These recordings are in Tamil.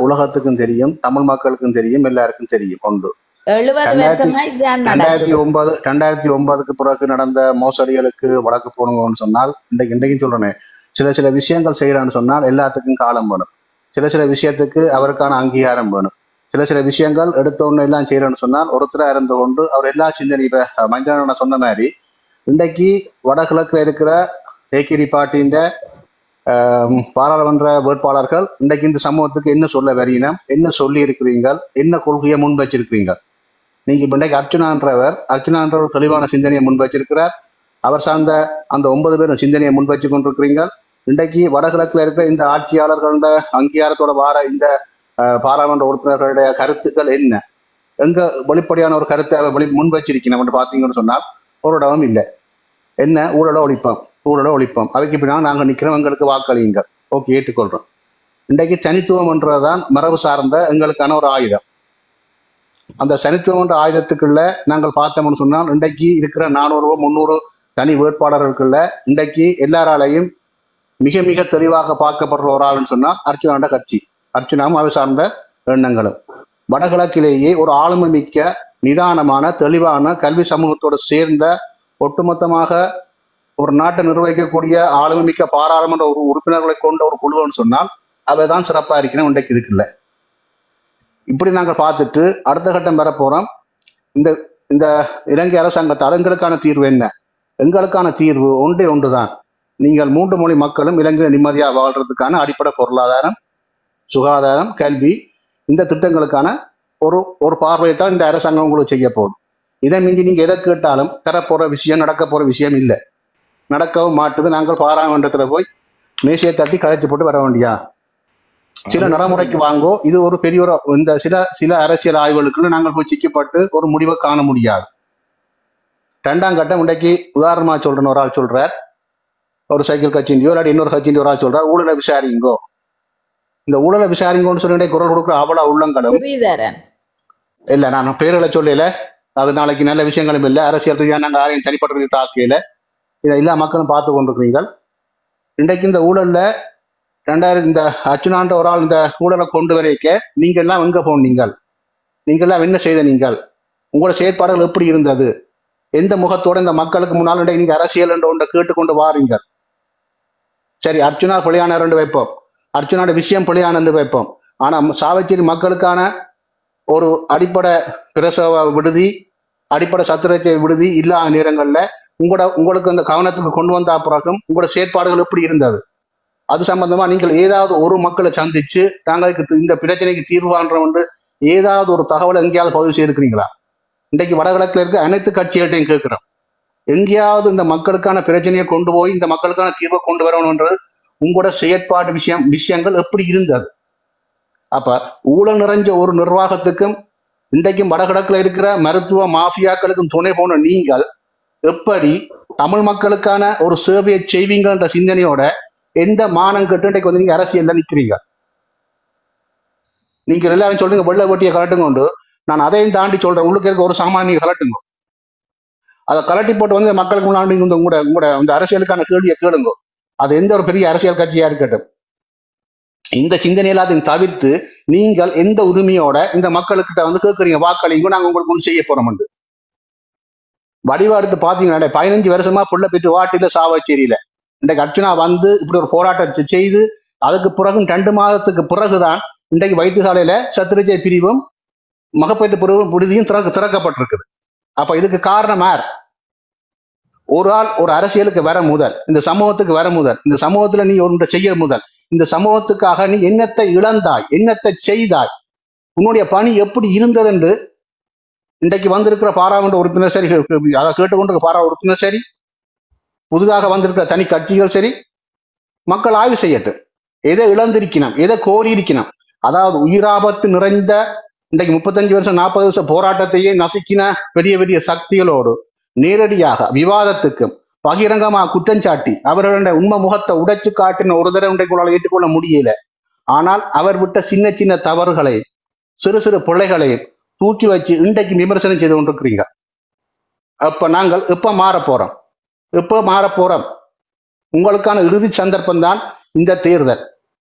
உலகத்துக்கும் தெரியும் தமிழ் மக்களுக்கும் தெரியும் எல்லாருக்கும் தெரியும் ஒன்று எழுபது ரெண்டாயிரத்தி வருஷமா இதுதான் ரெண்டாயிரத்தி நடக்குது ஒன்பது ரெண்டாயிரத்தி ஒன்பதுக்கு பிறகு நடந்த மோசடிகளுக்கு வழக்கு போடுங்கன்னு சொன்னால் இன்றைக்கு இன்றைக்கும் சொல்றேனே சில சில விஷயங்கள் செய்யறான்னு சொன்னால் எல்லாத்துக்கும் காலம் வேணும் சில சில விஷயத்துக்கு அவருக்கான அங்கீகாரம் வேணும் சில சில விஷயங்கள் எடுத்த ஒண்ணு எல்லாம் செய்யறேன்னு சொன்னால் ஒருத்தரா இருந்து கொண்டு அவர் எல்லா சிந்தனை இப்ப மஞ்சள் சொன்ன மாதிரி இன்றைக்கு வடகிழக்குல இருக்கிற ஏகிரி பாட்டியின் பாராளுமன்ற வேட்பாளர்கள் இன்றைக்கு இந்த சமூகத்துக்கு என்ன சொல்ல வரீனம் என்ன சொல்லி இருக்கிறீங்க என்ன கொள்கையை முன் வச்சிருக்கிறீங்க நீங்க இப்ப இன்றைக்கு அர்ச்சுனான்றவர் அர்ச்சுனான்றவர் தெளிவான சிந்தனையை முன் வச்சிருக்கிறார் அவர் சார்ந்த அந்த ஒன்பது பேரும் சிந்தனையை முன் வச்சு கொண்டிருக்கிறீங்க இன்றைக்கு வடகிழக்குல இருக்கிற இந்த ஆட்சியாளர்களோட அங்கீகாரத்தோட வார இந்த அஹ், பாராளுமன்ற உறுப்பினர்களுடைய கருத்துக்கள் என்ன எங்க வெளிப்படையான ஒரு கருத்தை அவர் வெளி முன் வச்சிருக்கணும் பாத்தீங்கன்னு சொன்னால் ஒரு இடமும் இல்லை என்ன ஊழல ஒழிப்போம் ஊழல ஒழிப்போம் அதுக்கு பின்னால் நாங்க நிக்கிறோம் எங்களுக்கு வாக்களியுங்கள் ஓகே ஏற்றுக்கொள்றோம் இன்றைக்கு தனித்துவம் என்றதான் மரபு சார்ந்த எங்களுக்கான ஒரு ஆயுதம் அந்த தனித்துவம் என்ற ஆயுதத்துக்குள்ள நாங்கள் பார்த்தோம்னு சொன்னால் இன்றைக்கு இருக்கிற நானூறு முந்நூறு தனி வேட்பாளர்களுக்குள்ள இன்றைக்கு எல்லாராலையும் மிக மிக தெளிவாக பார்க்கப்படுற ஒரு ஆள்னு சொன்னால் அர்ச்சுனாண்ட கட்சி அர்ச்சுனாவும் அது சார்ந்த எண்ணங்களும் வடகிழக்கிலேயே ஒரு ஆளுமை மிக்க நிதானமான தெளிவான கல்வி சமூகத்தோடு சேர்ந்த ஒட்டுமொத்தமாக ஒரு நாட்டை நிர்வகிக்கக்கூடிய ஆளுமை மிக்க பாராளுமன்ற ஒரு உறுப்பினர்களை கொண்ட ஒரு குழுன்னு சொன்னால் அவை தான் சிறப்பா இருக்கணும் இன்றைக்கு இதுக்கு இல்லை இப்படி நாங்கள் பார்த்துட்டு அடுத்த கட்டம் பெற போறோம் இந்த இந்த இலங்கை அரசாங்கத்தால் எங்களுக்கான தீர்வு என்ன எங்களுக்கான தீர்வு ஒன்றே ஒன்றுதான் நீங்கள் மூன்று மொழி மக்களும் இலங்கையில் நிம்மதியாக வாழ்றதுக்கான அடிப்படை பொருளாதாரம் சுகாதாரம் கல்வி இந்த திட்டங்களுக்கான ஒரு ஒரு பார்வையை தான் இந்த அரசாங்கம் உங்களுக்கு செய்ய போகுது இதை மிஞ்சி நீங்க எதை கேட்டாலும் தரப்போற விஷயம் நடக்க போற விஷயம் இல்லை நடக்கவும் மாட்டுது நாங்கள் பாராளுமன்றத்துல போய் மேசையை தட்டி கதைச்சு போட்டு வர வேண்டியா சில நடைமுறைக்கு வாங்கோ இது ஒரு பெரிய ஒரு இந்த சில சில அரசியல் ஆய்வுகளுக்குள்ள நாங்கள் போய் சிக்கப்பட்டு ஒரு முடிவை காண முடியாது ரெண்டாம் கட்டம் இன்றைக்கு உதாரணமா சொல்றேன்னு ஒரு ஆள் சொல்றார் ஒரு சைக்கிள் கட்சியின்யோ இல்லாட்டி இன்னொரு கட்சியின் ஒரு ஆள் சொல்றார் ஊழலை விசாரிங்கோ இந்த ஊழலை விசாரிங்கோன்னு சொல்லிட்டு குரல் கொடுக்குற அவ்வளவு உள்ளங்களும் ஸ்ரீதரன் இல்ல நான் பேர்களை சொல்லல அது நாளைக்கு நல்ல விஷயங்களும் இல்லை அரசியல் ரீதியாக நாங்கள் யாரையும் தனிப்பட்ட ரீதியாக தாக்கையில இதை எல்லா மக்களும் பார்த்து கொண்டிருக்கிறீர்கள் இன்றைக்கு இந்த ஊழல்ல ரெண்டாயிரம் இந்த அச்சுனான்ற ஒரு ஆள் இந்த ஊழலை கொண்டு வரைக்க நீங்க எல்லாம் எங்க போனீங்கள் நீங்க எல்லாம் என்ன செய்த நீங்கள் உங்களோட செயற்பாடுகள் எப்படி இருந்தது எந்த முகத்தோட இந்த மக்களுக்கு முன்னால் இன்றைக்கு நீங்க அரசியல் என்ற ஒன்றை கேட்டுக்கொண்டு வாரீங்க சரி அர்ச்சுனா பிள்ளையானார் என்று வைப்போம் அர்ச்சுனாட விஷயம் பிள்ளையான என்று வைப்போம் ஆனா சாவச்சேரி மக்களுக்கான ஒரு அடிப்படை பிரசவ விடுதி அடிப்படை சத்திரத்தை விடுதி இல்லாத நேரங்கள்ல உங்களோட உங்களுக்கு அந்த கவனத்துக்கு கொண்டு வந்த பிறகும் உங்களோட செயற்பாடுகள் எப்படி இருந்தது அது சம்பந்தமா நீங்கள் ஏதாவது ஒரு மக்களை சந்திச்சு நாங்கள் இதுக்கு இந்த பிரச்சனைக்கு தீர்வு காண்றோம் என்று ஏதாவது ஒரு தகவலை எங்கேயாவது பதிவு செய்திருக்கிறீங்களா இன்றைக்கு வடகிழக்குல இருக்க அனைத்து கட்சிகள்கிட்டையும் கேட்கிறோம் எங்கேயாவது இந்த மக்களுக்கான பிரச்சனையை கொண்டு போய் இந்த மக்களுக்கான தீர்வை கொண்டு வரணும் என்று உங்களோட செயற்பாடு விஷயம் விஷயங்கள் எப்படி இருந்தது அப்ப ஊழல் நிறைஞ்ச ஒரு நிர்வாகத்துக்கும் இன்றைக்கும் வடகிழக்குல இருக்கிற மருத்துவ மாஃபியாக்களுக்கும் துணை போன நீங்கள் எப்படி தமிழ் மக்களுக்கான ஒரு சேவையை செய்வீங்கன்ற சிந்தனையோட எந்த மானம் கட்டு இன்றைக்கு வந்து நீங்க அரசியல்ல நிக்கிறீங்க நீங்க எல்லாரும் சொல்றீங்க வெள்ள வெட்டியை கலட்டுங்க கொண்டு நான் அதையும் தாண்டி சொல்றேன் உள்ளுக்கு இருக்க ஒரு சாமான் நீங்க கலட்டுங்க அதை கலட்டி போட்டு வந்து மக்களுக்கு முன்னாடி நீங்க இந்த உங்களோட உங்களோட இந்த அரசியலுக்கான கேள்வியை கேளுங்க அது எந்த ஒரு பெரிய அரசியல் கட்சியா இருக்கட்டும் இந்த சிந்தனை எல்லாத்தையும் தவிர்த்து நீங்கள் எந்த உரிமையோட இந்த மக்களுக்கிட்ட வந்து கேட்கறீங்க வாக்களிங்க நாங்க உங்களுக்கு ஒன்று செய்ய போறோம் வடிவா எடுத்து பாத்தீங்கன்னா பதினஞ்சு வருஷமா புள்ள பெற்று வாட்டில சாவச்சேரியில இன்றைக்கு அர்ச்சனா வந்து இப்படி ஒரு போராட்டத்தை செய்து அதுக்கு பிறகு ரெண்டு மாதத்துக்கு பிறகுதான் இன்றைக்கு வைத்தியசாலையில சத்திரஜை பிரிவும் மகப்பேற்று பிரிவு விடுதியும் திறக்க திறக்கப்பட்டிருக்குது அப்ப இதுக்கு காரணம் யார் ஒரு ஆள் ஒரு அரசியலுக்கு வர முதல் இந்த சமூகத்துக்கு வர முதல் இந்த சமூகத்துல நீ ஒன்றை செய்ய முதல் இந்த சமூகத்துக்காக நீ என்னத்தை இழந்தாய் என்னத்தை செய்தாய் உன்னுடைய பணி எப்படி இருந்தது என்று இன்றைக்கு வந்திருக்கிற பாராளுமன்ற உறுப்பினர் சரி அதை கேட்டுக்கொண்டிருக்கிற பாரா உறுப்பினர் சரி புதிதாக வந்திருக்கிற தனி கட்சிகள் சரி மக்கள் ஆய்வு செய்யட்டும் எதை இழந்திருக்கணும் எதை கோரி இருக்கணும் அதாவது உயிராபத்து நிறைந்த இன்றைக்கு முப்பத்தஞ்சு வருஷம் நாற்பது வருஷம் போராட்டத்தையே நசுக்கின பெரிய பெரிய சக்திகளோடு நேரடியாக விவாதத்துக்கும் பகிரங்கமாக குற்றஞ்சாட்டி அவர்களுடைய உண்மை முகத்தை உடைச்சு காட்டின ஒரு தடவை இன்றைக்குள்ளால் ஏற்றுக்கொள்ள முடியல ஆனால் அவர் விட்ட சின்ன சின்ன தவறுகளை சிறு சிறு பிள்ளைகளை தூக்கி வச்சு இன்றைக்கு விமர்சனம் செய்து கொண்டிருக்கிறீங்க அப்ப நாங்கள் எப்ப மாற போறோம் எப்ப மாற போறோம் உங்களுக்கான இறுதி சந்தர்ப்பம் தான் இந்த தேர்தல்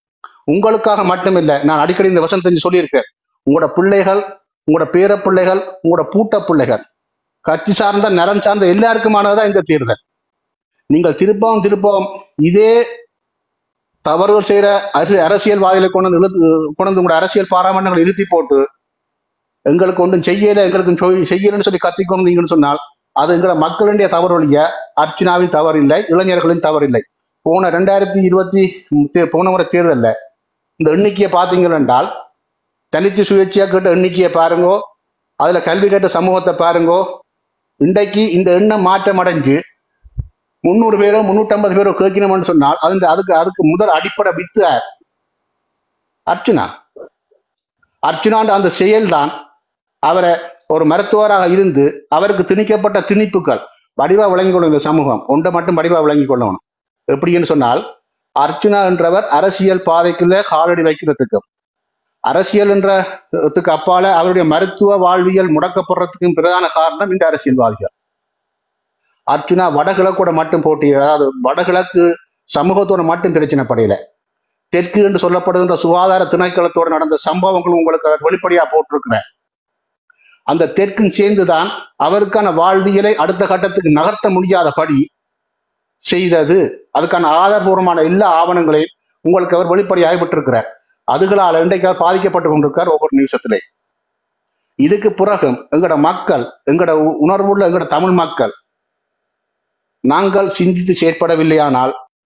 உங்களுக்காக மட்டுமில்ல நான் அடிக்கடி இந்த வசனத்தை சொல்லியிருக்கேன் உங்களோட பிள்ளைகள் உங்களோட பேர பிள்ளைகள் உங்களோட பூட்ட பிள்ளைகள் கட்சி சார்ந்த நலன் சார்ந்த எல்லாருக்குமானதுதான் இந்த தேர்தல் நீங்கள் திருப்பவும் திருப்பவும் இதே தவறுகள் செய்யற அரசு அரசியல்வாதிகளை கொண்டு வந்து இழுத்து கொண்டு வந்து உங்களோட அரசியல் பாராமன்றங்களை இழுத்தி போட்டு எங்களுக்கு ஒன்றும் செய்யல எங்களுக்கு சொய்- செய்யலைன்னு சொல்லி கத்திக்கொண்டீங்கன்னு சொன்னால் அது எங்களை மக்களுடைய தவறு ஒழிய அர்ச்சனாவின் தவறு இல்லை இளைஞர்களின் தவறு இல்லை போன ரெண்டாயிரத்தி இருபத்தி தே- போன முறை தேர்தல்ல இந்த எண்ணிக்கையை பார்த்தீங்கள் என்றால் தனித்து சுயேட்சையா கேட்ட எண்ணிக்கையை பாருங்கோ அதுல கல்வி கேட்ட சமூகத்தை பாருங்கோ இன்றைக்கு இந்த எண்ணம் மாற்றம் அடைஞ்சு முந்நூறு பேரோ முன்னூற்றம்பது பேரோ கேட்கணும்னு சொன்னால் அது அதுக்கு அதுக்கு முதல் அடிப்படை வித்து யார்? அர்ச்சனா அர்ச்சனான்ற அந்த செயல்தான் அவரை ஒரு மருத்துவராக இருந்து அவருக்கு திணிக்கப்பட்ட திணிப்புகள் வடிவா விளங்கிக் கொள்ளும் இந்த சமூகம் ஒன்றை மட்டும் வடிவா விளங்கிக் கொள்ளணும் எப்படின்னு சொன்னால் அர்ச்சனா என்றவர் அரசியல் பாதைக்குள்ள காலடி வைக்கிறதுக்கும் அரசியல் என்றதுக்கு அப்பால அவருடைய மருத்துவ வாழ்வியல் முடக்கப்படுறதுக்கும் பிரதான காரணம் இந்த அரசியல்வாதிகள் அர்ச்சுனா வடகிழக்கோட மட்டும் போட்டி அதாவது வடகிழக்கு சமூகத்தோட மட்டும் பிரச்சனை படையில தெற்கு என்று சொல்லப்படுகின்ற சுகாதார திணைக்களத்தோடு நடந்த சம்பவங்கள் உங்களுக்கு அவர் வெளிப்படையா போட்டிருக்கிறேன் அந்த தெற்கும் சேர்ந்துதான் அவருக்கான வாழ்வியலை அடுத்த கட்டத்துக்கு நகர்த்த முடியாதபடி செய்தது அதுக்கான ஆதாரபூர்வமான எல்லா ஆவணங்களையும் உங்களுக்கு அவர் வெளிப்படையாக விட்டிருக்கிறார் அதுகளால் இன்றைக்கு அவர் பாதிக்கப்பட்டு கொண்டிருக்கார் ஒவ்வொரு நிமிஷத்திலே இதுக்கு பிறகும் எங்கட மக்கள் எங்கட உ- உணர்வுள்ள எங்கட தமிழ் மக்கள் நாங்கள் சிந்தித்து செயற்படவில்லையானால்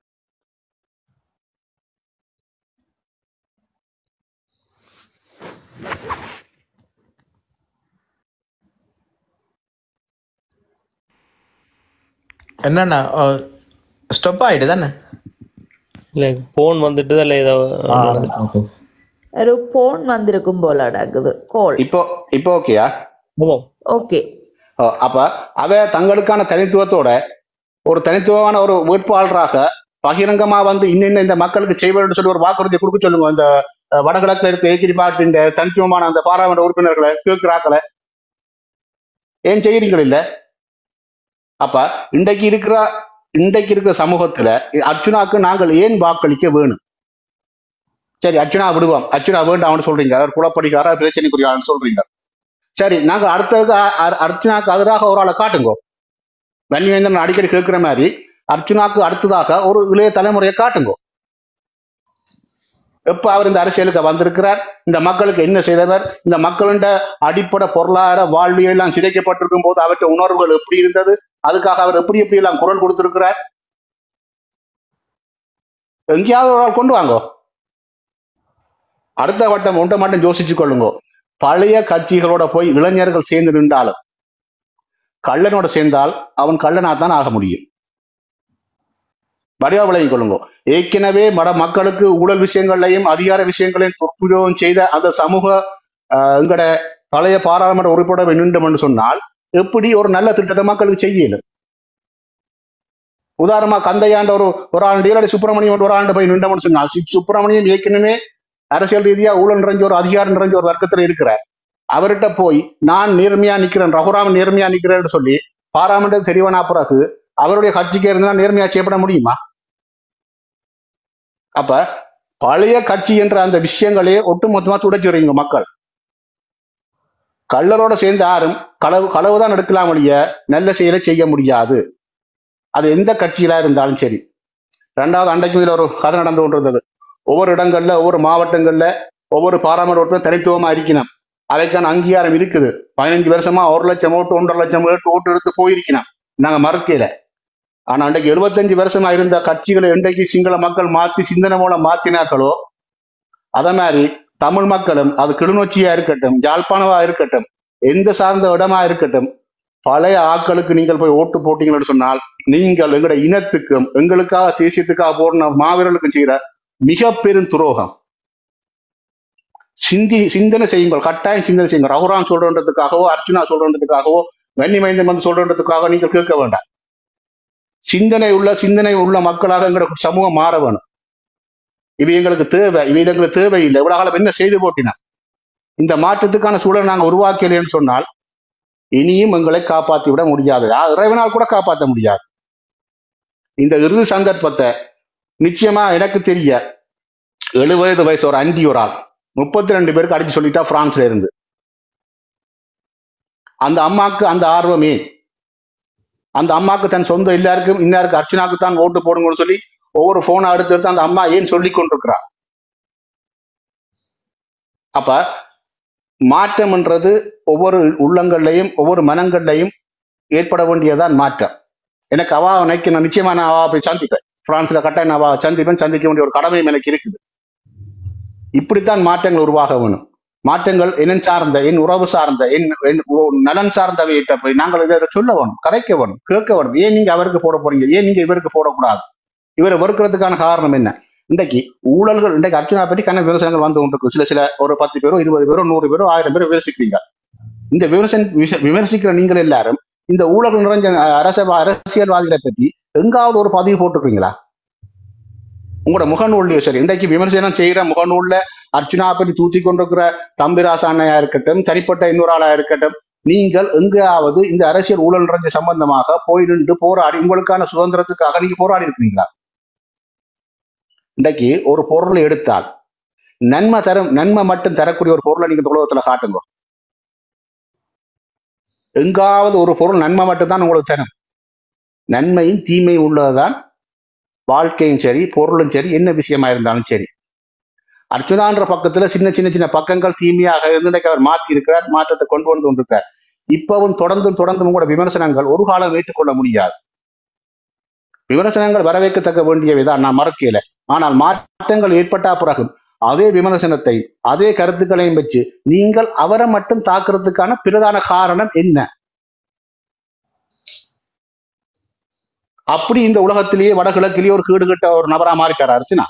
என்னண்ணா ஸ்டப் ஆயிட்டு தானே இல்லை ஃபோன் வந்துட்டு தான் ஏதோ ஆ ஓகே ഒരു ഫോൺ വന്നിരിക്കും പോലെ അടക്കുത് കോൾ இப்போ இப்போ ஓகேயா ஆமாம் ஓகே ஓ, அப்ப அவ தங்களுக்கான தனித்துவத்தோட ஒரு தனித்துவமான ஒரு வேட்பாளராக பகிரங்கமா வந்து இன்னும் இந்த மக்களுக்கு செய்வது சொல்லி ஒரு வாக்குறுதி கொடுக்க சொல்லுங்க அந்த அஹ், வடகிழக்குல இருக்க ஏகிரி பாட்டின் தனித்துவமான அந்த பாராளுமன்ற உறுப்பினர்களை கேட்கிறாக்களை ஏன் செய்யறீங்கள் இல்ல அப்ப இன்றைக்கு இருக்கிற இன்றைக்கு இருக்கிற சமூகத்துல அர்ச்சுனாக்கு நாங்கள் ஏன் வாக்களிக்க வேணும் சரி அர்ச்சுனா விடுவோம் அர்ச்சுனா வேண்டாம்னு சொல்றீங்க அவர் குலப்படிக்கார பிரச்சனைக்குரியான்னு சொல்றீங்க சரி நாங்க அடுத்தது அ- அ- அர்ச்சனாக்கு எதிராக ஒரு ஆளை காட்டுங்கோ வன்னிவேந்தன் அடிக்கடி கேட்கிற மாதிரி அர்ச்சனாக்கு அடுத்ததாக ஒரு இளைய தலைமுறையை காட்டுங்கோ எப்ப அவர் இந்த அரசியலுக்கு வந்திருக்கிறார் இந்த மக்களுக்கு என்ன செய்தவர் இந்த மக்களின் அடிப்படை பொருளாதார வாழ்வியல் எல்லாம் சிதைக்கப்பட்டிருக்கும் போது அவற்றை உணர்வுகள் எப்படி இருந்தது அதுக்காக அவர் எப்படி எப்படி எல்லாம் குரல் கொடுத்திருக்கிறார் எங்கேயாவது ஒரு ஆள் கொண்டு வாங்கோ அடுத்த வட்டம் ஒன்றை மட்டும் யோசிச்சு கொள்ளுங்க பழைய கட்சிகளோட போய் இளைஞர்கள் சேர்ந்து நின்றாலும் கள்ளனோட சேர்ந்தால் அவன் கள்ளனா தான் ஆக முடியும் வடிவா விளங்கிக் கொள்ளுங்க ஏற்கனவே மட மக்களுக்கு ஊழல் விஷயங்களையும் அதிகார விஷயங்களையும் துர்பிரயோகம் செய்த அந்த சமூக ஆஹ், எங்கட பழைய பாராளுமன்ற உறுப்பினர் நின்றும் என்று சொன்னால் எப்படி ஒரு நல்ல திட்டத்தை மக்களுக்கு செய்யல உதாரணமா கந்தையாண்ட ஒரு ஒரு ஆண்டு ஈரடி சுப்பிரமணியம் ஒரு ஆண்டு போய் நின்றோம்னு சொன்னால் சி- சுப்பிரமணியம் ஏற்கனவே அரசியல் ரீதியா ஊழல் நிறைஞ்ச ஒரு அதிகாரம் நிறைஞ்ச ஒரு வர்க்கத்துல இருக்கிறார் அவர்கிட்ட போய் நான் நேர்மையா நிக்கிறேன் ரகுராமன் நேர்மையா நிக்கிறேன்னு சொல்லி பாராமன்ற தெரிவானா பிறகு அவருடைய கட்சிக்கு இருந்தா நேர்மையா செய்யப்பட முடியுமா அப்ப பழைய கட்சி என்ற அந்த விஷயங்களே ஒட்டுமொத்தமா துடைச்சுறீங்க மக்கள் கள்ளரோட சேர்ந்து யாரும் களவு களவு தான் எடுக்கலாம் ஒழிய நல்ல செயலை செய்ய முடியாது அது எந்த கட்சியில இருந்தாலும் சரி ரெண்டாவது அன்றைக்கு இதுல ஒரு கதை நடந்து கொண்டிருந்தது ஒவ்வொரு இடங்கள்ல ஒவ்வொரு மாவட்டங்கள்ல ஒவ்வொரு பாராமன்ற உறுப்பினர் தனித்துவமா இருக்கணும் அதைக்கான அங்கீகாரம் இருக்குது பதினஞ்சு வருஷமா ஒரு லட்சம் ஓட்டு ஒன்றரை லட்சம் ஓட்டு ஓட்டு எடுத்து போயிருக்கணும் நாங்க மறுக்கல ஆனா அன்றைக்கு எழுபத்தஞ்சு வருஷமா இருந்த கட்சிகளை இன்றைக்கு சிங்கள மக்கள் மாத்தி சிந்தனை மூலம் மாத்தினார்களோ அத மாதிரி தமிழ் மக்களும் அது கிளிநொச்சியா இருக்கட்டும் யாழ்ப்பாணமா இருக்கட்டும் எந்த சார்ந்த இடமா இருக்கட்டும் பழைய ஆட்களுக்கு நீங்கள் போய் ஓட்டு போட்டீங்கன்னு சொன்னால் நீங்கள் எங்களுடைய இனத்துக்கும் எங்களுக்காக தேசியத்துக்காக போடுற மாவீரர்களுக்கும் செய்யற மிக பெரும் துரோகம் சிந்தி சிந்தனை செய்யுங்கள் கட்டாயம் சிந்தனை செய்யுங்கள் ரகுராம் சொல்றதுக்காகவோ அர்ச்சனா சொல்றதுக்காகவோ வன்னி மைந்தன் வந்து சொல்றதுக்காக நீங்கள் கேட்க வேண்டாம் சிந்தனை உள்ள சிந்தனை உள்ள மக்களாக எங்களோட சமூகம் மாற வேணும் இவை எங்களுக்கு தேவை இவை எங்களுக்கு தேவையில்லை இவ்வளவு காலம் என்ன செய்து போட்டினா இந்த மாற்றத்துக்கான சூழல் நாங்கள் உருவாக்கலைன்னு சொன்னால் இனியும் எங்களை காப்பாற்றி விட முடியாது யா- இறைவனால் கூட காப்பாற்ற முடியாது இந்த இறுதி சந்தர்ப்பத்தை நிச்சயமா எனக்கு தெரிய எழுபது வயசு ஒரு அஞ்சு ஒரு ஆள் முப்பத்தி ரெண்டு பேருக்கு அடிச்சு சொல்லிட்டா பிரான்ஸ்ல இருந்து அந்த அம்மாக்கு அந்த ஆர்வமே அந்த அம்மாக்கு தன் சொந்த எல்லாருக்கும் இன்னாருக்கு அர்ச்சனாக்கு தான் ஓட்டு போடுங்கன்னு சொல்லி ஒவ்வொரு போனை எடுத்து எடுத்து அந்த அம்மா ஏன் சொல்லி கொண்டிருக்கிறா அப்ப மாற்றம்ன்றது ஒவ்வொரு உள்ளங்கள்லையும் ஒவ்வொரு மனங்கள்லையும் ஏற்பட வேண்டியதான் மாற்றம் எனக்கு அவா நினைக்க நான் நிச்சயமா நான் அவா போய் சந்திப்பேன் பிரான்ஸ்ல கட்டாயம் நான் அவா சந்திப்பேன் சந்திக்க வேண்டிய ஒரு கடமையும் எனக்கு இருக்குது இப்படித்தான் மாற்றங்கள் உருவாக வேணும் மாற்றங்கள் என் சார்ந்த என் உறவு சார்ந்த என் என் உ- நலன் சார்ந்தவையிட்ட போய் நாங்கள் இதை சொல்ல வேணும் கதைக்க வேணும் கேட்க வேணும் ஏன் நீங்க அவருக்கு போட போறீங்க ஏன் நீங்க இவருக்கு போடக்கூடாது இவரை வெறுக்கிறதுக்கான காரணம் என்ன இன்றைக்கு ஊழல்கள் இன்றைக்கு அர்ச்சனா பற்றி கண்ண விமர்சனங்கள் வந்து கொண்டிருக்கு சில சில ஒரு பத்து பேரோ இருபது பேரோ நூறு பேரோ ஆயிரம் பேரோ விமர்சிக்கிறீங்க இந்த விமர்சன விச- விமர்சிக்கிற நீங்கள் எல்லாரும் இந்த ஊழல் நிறைஞ்ச அஹ், அரச அரசியல்வாதிகளை பற்றி எங்காவது ஒரு பதிவு போட்டுருக்கீங்களா உங்களோட முகநூல்லையும் சரி இன்றைக்கு விமர்சனம் செய்யற முகநூல்ல அர்ச்சனா பற்றி தூத்தி கொண்டிருக்கிற தம்பிராச அண்ணையா இருக்கட்டும் தனிப்பட்ட இன்னொரு ஆளா இருக்கட்டும் நீங்கள் எங்காவது இந்த அரசியல் ஊழல் நிறைஞ்ச சம்பந்தமாக போய் நின்று போராடி உங்களுக்கான சுதந்திரத்துக்காக நீங்க போராடி இருக்கிறீங்களா இன்றைக்கு ஒரு பொருளை எடுத்தால் நன்மை தரும் நன்மை மட்டும் தரக்கூடிய ஒரு பொருளை நீங்க இந்த உலகத்துல காட்டுங்க எங்காவது ஒரு பொருள் நன்மை மட்டும்தான் உங்களுக்கு தரும் நன்மையும் தீமையும் உள்ளதுதான் வாழ்க்கையும் சரி பொருளும் சரி என்ன விஷயமா இருந்தாலும் சரி அர்ச்சுனான்ற பக்கத்துல சின்ன சின்ன சின்ன பக்கங்கள் தீமையாக இருந்து இன்னைக்கு அவர் மாற்றி இருக்கிறார் மாற்றத்தை கொண்டு வந்து கொண்டிருக்கார் இப்பவும் தொடர்ந்தும் தொடர்ந்தும் கூட விமர்சனங்கள் ஒரு காலம் ஏற்றுக்கொள்ள முடியாது விமர்சனங்கள் வரவேற்கத்தக்க வேண்டியவைதான் நான் மறக்கல ஆனால் மாற்றங்கள் ஏற்பட்ட பிறகு அதே விமர்சனத்தை அதே கருத்துக்களையும் வச்சு நீங்கள் அவரை மட்டும் தாக்குறதுக்கான பிரதான காரணம் என்ன அப்படி இந்த உலகத்திலேயே வடகிழக்கிலேயே ஒரு கீடு கட்ட ஒரு நபரா மாறிட்டார் அர்ச்சனா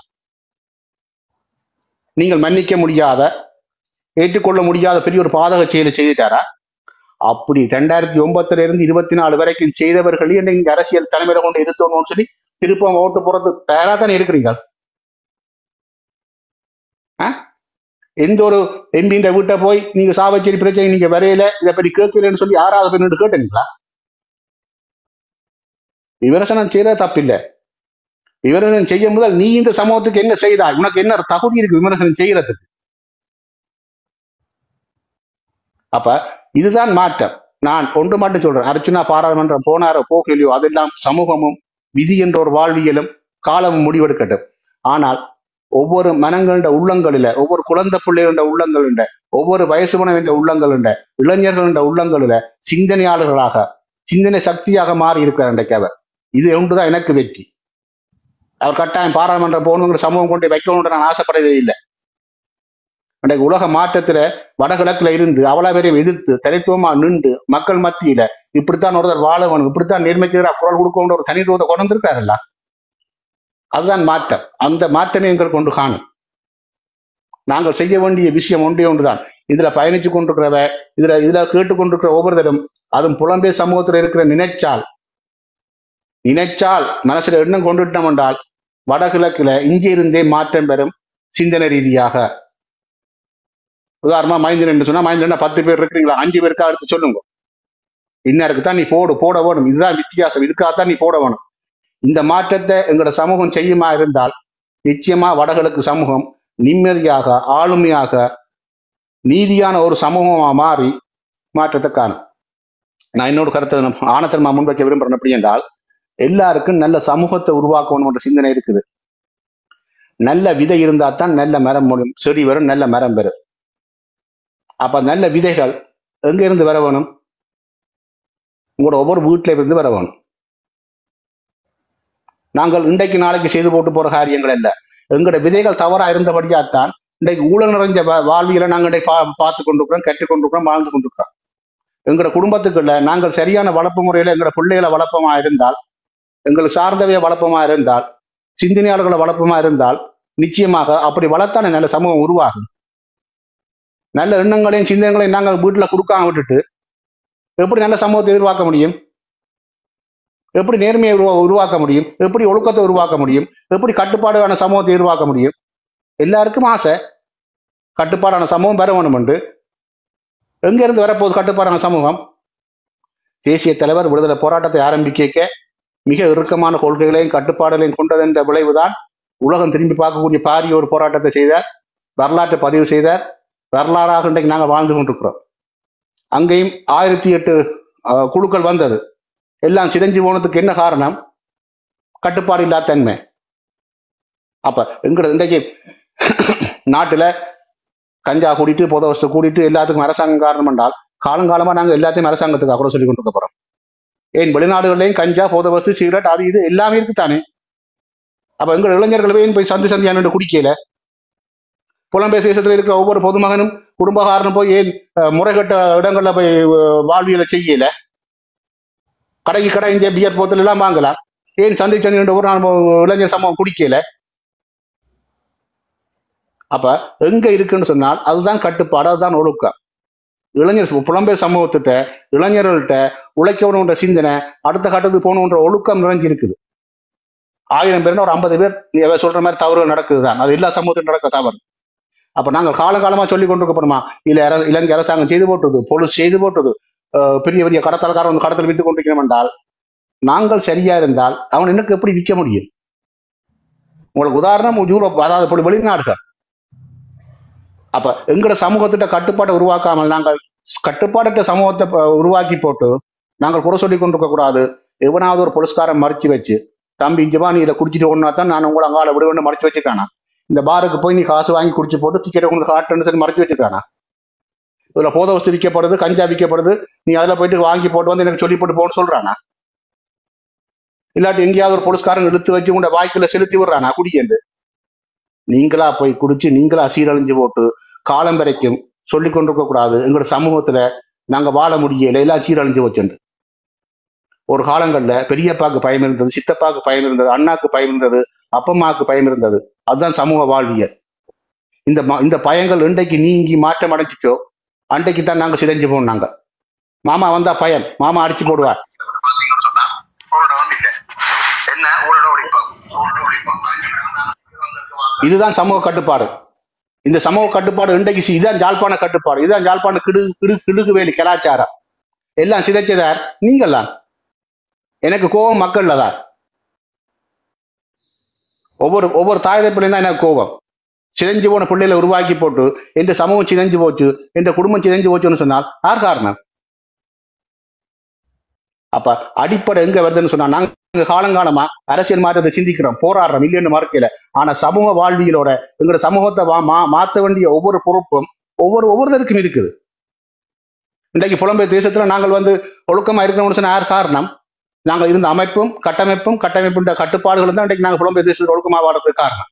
நீங்கள் மன்னிக்க முடியாத ஏற்றுக்கொள்ள முடியாத பெரிய ஒரு பாதக செயலை செய்துட்டாரா அப்படி ரெண்டாயிரத்தி ஒன்பதுல இருந்து இருபத்தி நாலு வரைக்கும் செய்தவர்களே என்ன இங்க அரசியல் தலைமையில கொண்டு இருத்தணும்னு சொல்லி திருப்பம் ஓட்டு போறது தயாரா தானே இருக்கிறீங்க ஆ? எந்த ஒரு எம்பின்ற வீட்டை போய் நீங்க சாவச்சேரி பிரச்சனை நீங்க வரையில இதை பற்றி கேட்கலன்னு சொல்லி யாராவது போய் நின்று கேட்டீங்களா விமர்சனம் செய்யறது தப்பில்லை விமர்சனம் செய்யும் முதல் நீ இந்த சமூகத்துக்கு என்ன செய்தாய் உனக்கு என்ன தகுதி இருக்கு விமர்சனம் செய்யறதுக்கு அப்ப இதுதான் மாற்றம் நான் ஒன்று மட்டும் சொல்றேன் அர்ச்சுனா பாராளுமன்றம் போனாரோ போகலையோ அதெல்லாம் சமூகமும் விதி என்ற ஒரு வாழ்வியலும் காலமும் முடிவெடுக்கட்டும் ஆனால் ஒவ்வொரு மனங்கள உள்ளங்களில ஒவ்வொரு குழந்தை பிள்ளைகள உள்ளங்களில ஒவ்வொரு வயசு என்ற உள்ளங்களில இளைஞர்கள உள்ளங்களில சிந்தனையாளர்களாக சிந்தனை சக்தியாக மாறி இருக்கிறார் இன்றைக்கு அவர் இது ஒன்றுதான் எனக்கு வெற்றி அவர் கட்டாயம் பாராளுமன்றம் போகணுங்கிற சமூகம் கொண்டு வைக்கணும்னு நான் ஆசைப்படவே இல்லை இன்றைக்கு உலக மாற்றத்துல வடகிழக்குல இருந்து அவ்வளவு பேரையும் எதிர்த்து தனித்துவமா நின்று மக்கள் மத்தியில இப்படித்தான் ஒருத்தர் வாழ வேணும் இப்படித்தான் நேர்மைக்கு எதிராக குரல் கொடுக்கணுன்ற ஒரு தனித்துவத்தை கொண்டு வந்திருக்காருல்ல அதுதான் மாற்றம் அந்த மாற்றமே எங்கள் கொண்டு காணும் நாங்கள் செய்ய வேண்டிய விஷயம் ஒன்றே ஒன்றுதான் இதுல பயணிச்சு கொண்டிருக்கிறவ இதுல இதுல கேட்டுக்கொண்டிருக்கிற ஒவ்வொருத்தரும் அதுவும் புலம்பெயர் சமூகத்துல இருக்கிற நினைச்சால் நினைச்சால் மனசுல எண்ணம் கொண்டுட்டோம் என்றால் வடகிழக்குல இங்கே இருந்தே மாற்றம் பெறும் சிந்தனை ரீதியாக உதாரணமா மைந்தன் என்று சொன்னா மைந்தன் பத்து பேர் இருக்கிறீங்களா அஞ்சு பேருக்கா எடுத்து சொல்லுங்க இன்னாருக்கு தான் நீ போடு போட வேணும் இதுதான் வித்தியாசம் இதுக்காகத்தான் நீ போட வேணும் இந்த மாற்றத்தை எங்களோட சமூகம் செய்யுமா இருந்தால் நிச்சயமா வடகிழக்கு சமூகம் நிம்மதியாக ஆளுமையாக நீதியான ஒரு சமூகமா மாறி மாற்றத்தை காணும் நான் இன்னொரு கருத்தை நான் ஆனத்தன்மா முன்வைக்க விரும்புறேன் எப்படி என்றால் எல்லாருக்கும் நல்ல சமூகத்தை உருவாக்கணும் என்ற சிந்தனை இருக்குது நல்ல விதை இருந்தா தான் நல்ல மரம் முடியும் செடி வரும் நல்ல மரம் பெறும் அப்ப நல்ல விதைகள் எங்க இருந்து வர வேணும் உங்களோட ஒவ்வொரு வீட்டில இருந்து வர வேணும் நாங்கள் இன்றைக்கு நாளைக்கு செய்து போட்டு போற காரியங்கள் அல்ல எங்களோட விதைகள் தவறா இருந்தபடியாத்தான் இன்றைக்கு ஊழல் நிறைஞ்ச வா- வாழ்வியலை நாங்கள் இன்றைக்கு பா பார்த்து கொண்டிருக்கிறோம் கற்றுக் கொண்டிருக்கிறோம் வாழ்ந்து கொண்டிருக்கிறோம் எங்களோட குடும்பத்துக்குள்ள நாங்கள் சரியான வளர்ப்பு முறையில எங்களோட பிள்ளைகளை வளர்ப்பமா இருந்தால் எங்களுக்கு சார்ந்தவைய வளர்ப்பமா இருந்தால் சிந்தனையாளர்களை வளர்ப்பமா இருந்தால் நிச்சயமாக அப்படி வளர்த்தான நல்ல சமூகம் உருவாகும் நல்ல எண்ணங்களையும் சிந்தனைகளையும் நாங்கள் வீட்டுல கொடுக்காம விட்டுட்டு எப்படி நல்ல சமூகத்தை எதிர்பார்க்க முடியும் எப்படி நேர்மையை உருவா உருவாக்க முடியும் எப்படி ஒழுக்கத்தை உருவாக்க முடியும் எப்படி கட்டுப்பாடான சமூகத்தை எதிர்பார்க்க முடியும் எல்லாருக்கும் ஆசை கட்டுப்பாடான சமூகம் பெற வேணும் என்று எங்க இருந்து வரப்போகுது கட்டுப்பாடான சமூகம் தேசிய தலைவர் விடுதலை போராட்டத்தை ஆரம்பிக்க மிக இறுக்கமான கொள்கைகளையும் கட்டுப்பாடுகளையும் கொண்டதென்ற விளைவுதான் உலகம் திரும்பி பார்க்கக்கூடிய பாரிய ஒரு போராட்டத்தை செய்தார் வரலாற்றை பதிவு செய்தார் வரலாறாக இன்றைக்கு நாங்கள் வாழ்ந்து கொண்டிருக்கிறோம் அங்கேயும் ஆயிரத்தி எட்டு அஹ், குழுக்கள் வந்தது எல்லாம் சிதைஞ்சு போனதுக்கு என்ன காரணம் கட்டுப்பாடு இல்லாத தன்மை அப்ப எங்கட இன்றைக்கு நாட்டுல கஞ்சா கூட்டிட்டு பொத வசதி கூட்டிட்டு எல்லாத்துக்கும் அரசாங்கம் காரணம் என்றால் காலங்காலமா நாங்க எல்லாத்தையும் அரசாங்கத்துக்கு அப்புறம் சொல்லி கொண்டு இருக்க போறோம் ஏன் வெளிநாடுகள்லயும் கஞ்சா போத வசதி சிகரெட் அது இது எல்லாமே இருக்குதானே அப்ப எங்க இளைஞர்கள் ஏன் போய் சந்தி சந்தியான குடிக்கல புலம்பெயர் தேசத்துல இருக்கிற ஒவ்வொரு பொதுமகனும் குடும்பகாரனும் போய் ஏன் அஹ், முறைகட்ட இடங்கள்ல போய் அஹ், வாழ்வியலை செய்யல கடைக்கு கடை இங்கே பியர் போத்தல் எல்லாம் வாங்கலாம் ஏன் சந்தை சந்தி ஒரு நாள் இளைஞர் சமூகம் குடிக்கல அப்ப எங்க இருக்குன்னு சொன்னால் அதுதான் கட்டுப்பாடு அதுதான் ஒழுக்கம் இளைஞர் சமூ- புலம்பெயர் சமூகத்திட்ட இளைஞர்கள்ட்ட உழைக்கணுன்ற சிந்தனை அடுத்த கட்டத்துக்கு போகணுன்ற ஒழுக்கம் நிறைஞ்சு இருக்குது ஆயிரம் பேர்னா ஒரு ஐம்பது பேர் நீ அவ சொல்ற மாதிரி தவறுகள் நடக்குது தான் அது எல்லா சமூகத்திலும் நடக்க தவறு அப்ப நாங்கள் காலங்காலமா சொல்லி கொண்டிருக்கப்படுமா இல்ல அர- இலங்கை அரசாங்கம் செய்து போட்டது போலீஸ் செய்து போட்டது அஹ் பெரிய பெரிய கடத்தல்காரன் வந்து கடத்தல் வித்து கொண்டிருக்கிறோம் என்றால் நாங்கள் சரியா இருந்தால் அவன் எனக்கு எப்படி விற்க முடியும் உங்களுக்கு உதாரணம் யூரோப் அதாவது இப்படி வெளிநாடுகள் அப்ப எங்கட சமூகத்திட்ட கட்டுப்பாட்டை உருவாக்காமல் நாங்கள் கட்டுப்பாடற்ற சமூகத்தை ப- உருவாக்கி போட்டு நாங்கள் குறை சொல்லி கொண்டிருக்க கூடாது எவனாவது ஒரு புரஸ்காரம் மறைச்சு வச்சு தம்பி இங்கவா நீ இதை குடிச்சிட்டு ஒண்ணா தான் நான் உங்களை அங்கால விடுவேன்னு மறைச்சு வச்சிருக்கானா இந்த பாருக்கு போய் நீ காசு வாங்கி குடிச்சு போட்டு டிக்கெட் உங்களுக்கு காட்டுன்னு சொல்லி மறைச்சு வச்சிருக்கானா இதுல போத வசதி விற்கப்படுது கஞ்சா விற்கப்படுது நீ அதுல போயிட்டு வாங்கி போட்டு வந்து எனக்கு சொல்லி போட்டு போன்னு சொல்றானா இல்லாட்டி எங்கேயாவது ஒரு போலீஸ்காரன் இழுத்து வச்சு உங்க வாய்க்குள்ள செலுத்தி விடுறானா குடிக்கண்டு நீங்களா போய் குடிச்சு நீங்களா சீரழிஞ்சு போட்டு காலம் வரைக்கும் சொல்லி கொண்டிருக்க கூடாது எங்களோட சமூகத்துல நாங்க வாழ முடியல எல்லாம் சீரழிஞ்சு வச்சுண்டு ஒரு காலங்கள்ல பெரியப்பாக்கு பயம் இருந்தது சித்தப்பாக்கு பயம் இருந்தது அண்ணாக்கு பயம் இருந்தது அப்பம்மாக்கு பயம் இருந்தது அதுதான் சமூக வாழ்வியல் இந்த ம- இந்த பயங்கள் இன்றைக்கு நீங்கி மாற்றம் அடைஞ்சிச்சோ அன்றைக்கு தான் நாங்க சிதைஞ்சு போனோம் நாங்க மாமா வந்தா பயம் மாமா அடிச்சு போடுவார் இதுதான் சமூக கட்டுப்பாடு இந்த சமூக கட்டுப்பாடு இன்றைக்கு சி- இதுதான் ஜாழ்ப்பாண கட்டுப்பாடு இதுதான் ஜாழ்ப்பாண கிடு கிடு கிடுகு வேலி கலாச்சாரம் எல்லாம் சிதைச்சதார் நீங்கள்லாம் எனக்கு கோபம் மக்கள்ல தான் ஒவ்வொரு ஒவ்வொரு தாய் தப்பிலையும் தான் எனக்கு கோபம் சிதைஞ்சு போன பிள்ளைகளை உருவாக்கி போட்டு எந்த சமூகம் சிதைஞ்சு போச்சு எந்த குடும்பம் சிதைஞ்சு போச்சுன்னு சொன்னால் யார் காரணம் அப்ப அடிப்படை எங்க வருதுன்னு சொன்னா நாங்க காலங்காலமா அரசியல் மாற்றத்தை சிந்திக்கிறோம் போராடுறோம் இல்லைன்னு மறுக்கல ஆனா சமூக வாழ்வியலோட எங்களோட சமூகத்தை வா- மா மாத்த வேண்டிய ஒவ்வொரு பொறுப்பும் ஒவ்வொரு ஒவ்வொருத்தருக்கும் இருக்குது இன்றைக்கு புலம்பெயர் தேசத்துல நாங்கள் வந்து ஒழுக்கமா இருக்கணும்னு சொன்ன யார் காரணம் நாங்கள் இருந்த அமைப்பும் கட்டமைப்பும் கட்டமைப்புன்ற கட்டுப்பாடுகளும் தான் இன்றைக்கு நாங்கள் புலம்பெயர் தேசத்தில் ஒழுக்கமா வாழறதுக்கு காரணம்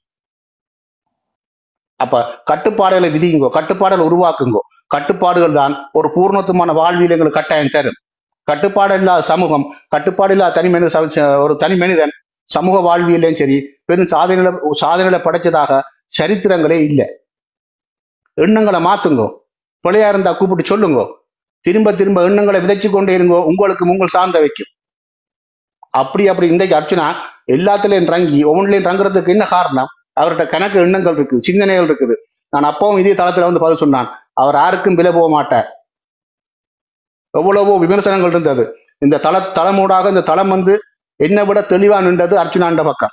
அப்ப கட்டுப்பாடுகளை விதியுங்கோ கட்டுப்பாடுகளை உருவாக்குங்கோ கட்டுப்பாடுகள் தான் ஒரு பூர்ணத்துவமான வாழ்வியல் எங்களுக்கு கட்டாயம் தரும் கட்டுப்பாடு இல்லாத சமூகம் கட்டுப்பாடு இல்லாத தனி மனித சம- ச- ஒரு தனி மனிதன் சமூக வாழ்வியலையும் சரி பெரும் சாதனைகளை சாதனைகளை படைச்சதாக சரித்திரங்களே இல்லை எண்ணங்களை மாத்துங்கோ பிள்ளையா இருந்தா கூப்பிட்டு சொல்லுங்க திரும்ப திரும்ப எண்ணங்களை விதைச்சு கொண்டே இருங்கோ உங்களுக்கு உங்கள் சார்ந்த வைக்கும் அப்படி அப்படி இன்றைக்கு அர்ச்சனா எல்லாத்துலயும் ரங்கி ஒவ்வொன்றிலையும் ரங்குறதுக்கு என்ன காரணம் அவர்கிட்ட கணக்கு எண்ணங்கள் இருக்குது சிந்தனைகள் இருக்குது நான் அப்பவும் இதே தளத்துல வந்து பதில் சொன்னான் அவர் யாருக்கும் விலை போக மாட்டார் எவ்வளவோ விமர்சனங்கள் இருந்தது இந்த தள தளமூடாக இந்த தளம் வந்து என்னை விட தெளிவா நின்றது அர்ச்சுனாண்ட பக்கம்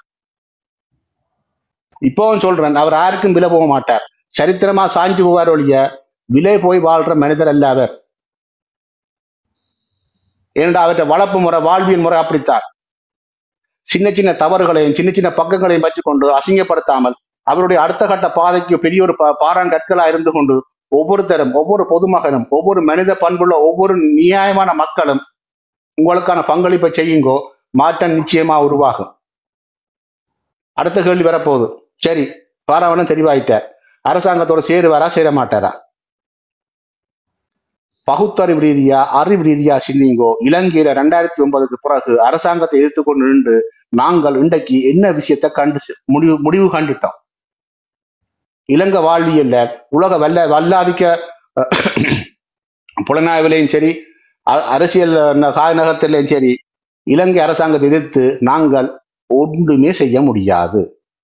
இப்பவும் சொல்றேன் அவர் யாருக்கும் விலை போக மாட்டார் சரித்திரமா சாஞ்சு போவார் ஒழிய விலை போய் வாழ்ற மனிதர் அல்ல அவர் ஏனென்றா அவற்றை வளர்ப்பு முறை வாழ்வியல் முறை அப்படித்தான் சின்ன சின்ன தவறுகளையும் சின்ன சின்ன பக்கங்களையும் வச்சுக்கொண்டு அசிங்கப்படுத்தாமல் அவருடைய அடுத்த கட்ட பாதைக்கு பெரிய ஒரு பா- பாறாங்கற்களா இருந்து கொண்டு ஒவ்வொருத்தரும் ஒவ்வொரு பொதுமகனும் ஒவ்வொரு மனித பண்புள்ள ஒவ்வொரு நியாயமான மக்களும் உங்களுக்கான பங்களிப்பை செய்யுங்கோ மாற்றம் நிச்சயமா உருவாகும் அடுத்த கேள்வி வரப்போகுது சரி பாராவணம் தெளிவாயிட்டார் அரசாங்கத்தோட சேருவாரா சேர மாட்டாரா பகுத்தறிவு ரீதியா அறிவு ரீதியா சிந்திங்கோ இலங்கையில ரெண்டாயிரத்தி ஒன்பதுக்கு பிறகு அரசாங்கத்தை எதிர்த்து கொண்டு நின்று நாங்கள் இன்றைக்கு என்ன விஷயத்தை கண்டு செ- முடிவு முடிவு கண்டுட்டோம் இலங்கை வாழ்வியல்ல உலக வல்ல வல்லாதிக்க புலனாய்விலையும் சரி அ- அரசியல் ந- காய்நகத்திலையும் சரி இலங்கை அரசாங்கத்தை எதிர்த்து நாங்கள் ஒன்றுமே செய்ய முடியாது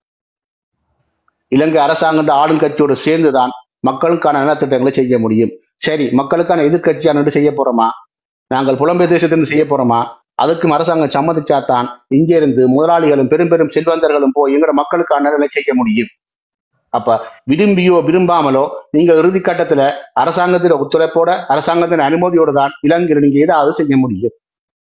இலங்கை அரசாங்க ஆளுங்கட்சியோடு சேர்ந்துதான் மக்களுக்கான நலத்திட்டங்களை செய்ய முடியும் சரி மக்களுக்கான எதிர்கட்சியான செய்ய போறோமா நாங்கள் புலம்பெயர் தேசத்திலிருந்து செய்ய போறோமா அதுக்கும் அரசாங்கம் சம்மதிச்சாதான் இங்கே இருந்து முதலாளிகளும் பெரும் பெரும் செல்வந்தர்களும் போய் எங்கட மக்களுக்கான நலனை செய்ய முடியும் அப்ப விரும்பியோ விரும்பாமலோ நீங்க இறுதி கட்டத்துல அரசாங்கத்தின் ஒத்துழைப்போட அரசாங்கத்தின் அனுமதியோட தான் இலங்கையில் நீங்க ஏதாவது செய்ய முடியும்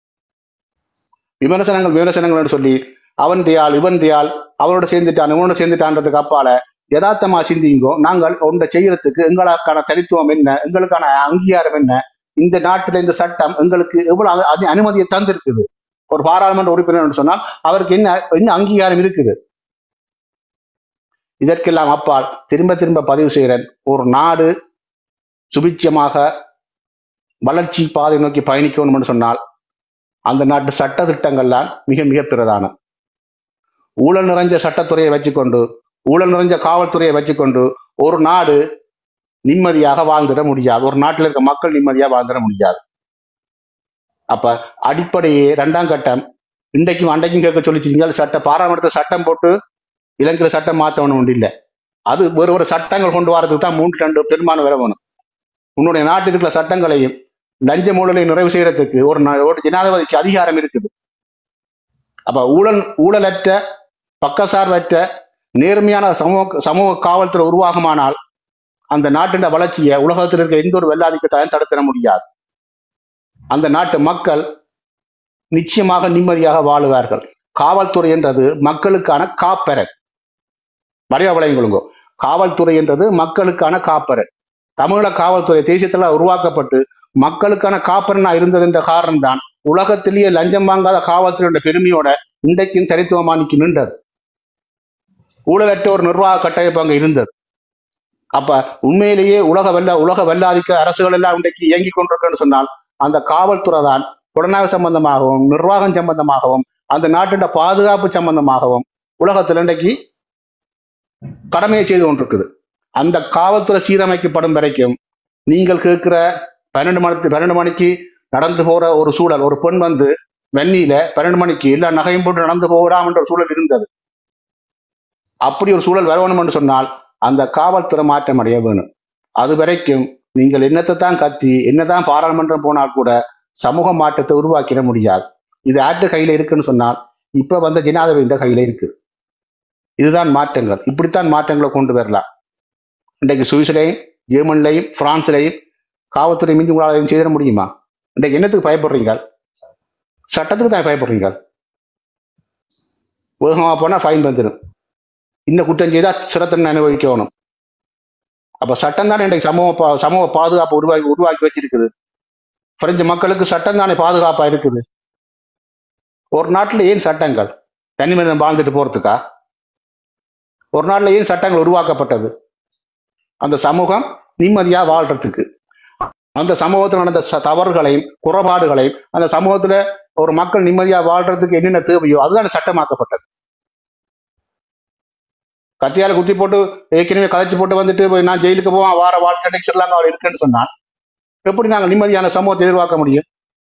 விமர்சனங்கள் விமர்சனங்கள் சொல்லி அவன் தியால் இவன் தியால் அவனோட சேர்ந்துட்டான் இவனோட சேர்ந்துட்டான்றதுக்கு அப்பால யதார்த்தமா சிந்திங்கோ நாங்கள் ஒன்றை செய்யறதுக்கு எங்களுக்கான தனித்துவம் என்ன எங்களுக்கான அங்கீகாரம் என்ன இந்த நாட்டில் இந்த சட்டம் எங்களுக்கு எவ்வளவு அனு- அது அனுமதியை தந்திருக்குது ஒரு பாராளுமன்ற உறுப்பினர் சொன்னால் அவருக்கு என்ன என்ன அங்கீகாரம் இருக்குது இதற்கெல்லாம் அப்பால் திரும்ப திரும்ப பதிவு செய்கிறேன் ஒரு நாடு சுபிட்சமாக வளர்ச்சி பாதை நோக்கி பயணிக்கணும் என்று சொன்னால் அந்த நாட்டு சட்ட திட்டங்கள்லாம் மிக மிக பிரதானம் ஊழல் நிறைஞ்ச சட்டத்துறையை வச்சுக்கொண்டு ஊழல் நிறைஞ்ச காவல்துறையை வச்சுக்கொண்டு ஒரு நாடு நிம்மதியாக வாழ்ந்துட முடியாது ஒரு நாட்டில் இருக்க மக்கள் நிம்மதியாக வாழ்ந்துட முடியாது அப்ப அடிப்படையே ரெண்டாம் கட்டம் இன்றைக்கும் அன்றைக்கும் கேட்க சொல்லிச்சிருங்க சட்ட பாராளுமன்றத்தில் சட்டம் போட்டு இலங்கையில் சட்டம் மாற்றணும் ஒன்று இல்லை அது ஒரு ஒரு சட்டங்கள் கொண்டு வரதுக்கு தான் மூன்று ரெண்டு பெரும்பான்மை வர வேணும் உன்னுடைய நாட்டில் இருக்கிற சட்டங்களையும் லஞ்ச ஊழலை நிறைவு செய்யறதுக்கு ஒரு நா- ஒரு ஜனாதிபதிக்கு அதிகாரம் இருக்குது அப்ப ஊழல் ஊழலற்ற பக்கசார்பற்ற நேர்மையான சமூக சமூக காவல்துறை உருவாகுமானால் அந்த நாட்டின் வளர்ச்சியை உலகத்தில் இருக்க எந்த ஒரு வெள்ளாதிக்கத்தாலும் தடுத்திட முடியாது அந்த நாட்டு மக்கள் நிச்சயமாக நிம்மதியாக வாழுவார்கள் காவல்துறை என்றது மக்களுக்கான காப்பரன் வடிவ விளையுங்களுங்கோ காவல்துறை என்றது மக்களுக்கான காப்பரன் தமிழக காவல்துறை தேசியத்தில் உருவாக்கப்பட்டு மக்களுக்கான காப்பரனா இருந்தது என்ற காரணம் தான் உலகத்திலேயே லஞ்சம் வாங்காத காவல்துறையோட பெருமையோட இன்றைக்கும் தனித்துவமா நிற்கி நின்றது ஊழலற்ற ஒரு நிர்வாக கட்டமைப்பு அங்க இருந்தது அப்ப உண்மையிலேயே உலக வெள்ள உலக வெள்ளாதிக்க அரசுகள் எல்லாம் இன்றைக்கு இயங்கிக் கொண்டிருக்குன்னு சொன்னால் அந்த காவல்துறை தான் புலனாய்வு சம்பந்தமாகவும் நிர்வாகம் சம்பந்தமாகவும் அந்த நாட்டின் பாதுகாப்பு சம்பந்தமாகவும் உலகத்தில் இன்றைக்கு கடமையை செய்து கொண்டிருக்குது அந்த காவல்துறை சீரமைக்கப்படும் வரைக்கும் நீங்கள் கேட்கிற பன்னெண்டு மணிக்கு பன்னெண்டு மணிக்கு நடந்து போற ஒரு சூழல் ஒரு பெண் வந்து வெண்ணில பன்னெண்டு மணிக்கு எல்லா நகையும் போட்டு நடந்து போகலாம்ன்ற ஒரு சூழல் இருந்தது அப்படி ஒரு சூழல் வரணும் என்று சொன்னால் அந்த காவல்துறை மாற்றம் அடைய வேணும் அது வரைக்கும் நீங்கள் என்னத்தை தான் கத்தி என்னதான் பாராளுமன்றம் போனால் கூட சமூக மாற்றத்தை உருவாக்கிட முடியாது இது ஆட்டு கையில இருக்குன்னு சொன்னால் இப்ப வந்த ஜனாதிபதி கையில இருக்கு இதுதான் மாற்றங்கள் இப்படித்தான் மாற்றங்களை கொண்டு வரலாம் இன்றைக்கு சுவிஸ்லையும் ஜெர்மன்லையும் பிரான்ஸ்லையும் காவல்துறை மிஞ்சி உங்களால் எதுவும் செய்திட முடியுமா இன்றைக்கு என்னத்துக்கு பயப்படுறீங்க சட்டத்துக்கு தான் பயப்படுறீங்க வேகமாக போனால் ஃபைன் வந்துடும் இந்த குற்றம் செய்தால் சிறத்தன்மை அனுபவிக்கணும் அப்ப சட்டம் தானே இன்றைக்கு சமூக பா- சமூக பாதுகாப்பு உருவாக்கி உருவாக்கி வச்சிருக்குது பிரெஞ்சு மக்களுக்கு சட்டம் தானே பாதுகாப்பா இருக்குது ஒரு நாட்டுல ஏன் சட்டங்கள் தனி மனிதன் வாழ்ந்துட்டு போறதுக்கா ஒரு நாட்டுல ஏன் சட்டங்கள் உருவாக்கப்பட்டது அந்த சமூகம் நிம்மதியா வாழ்றதுக்கு அந்த சமூகத்தில் நடந்த ச- தவறுகளையும் குறைபாடுகளையும் அந்த சமூகத்துல ஒரு மக்கள் நிம்மதியா வாழ்றதுக்கு என்னென்ன தேவையோ அதுதான் சட்டமாக்கப்பட்டது கத்தியால குத்தி போட்டு ஏற்கனவே கதைச்சு போட்டு வந்துட்டு போய் நான் ஜெயிலுக்கு போவேன் வார வாழ்க்கை ஸ்ரீலங்காவில் இருக்குன்னு சொன்னால் எப்படி நாங்கள் நிம்மதியான சமூகத்தை எதிர்பார்க்க முடியும்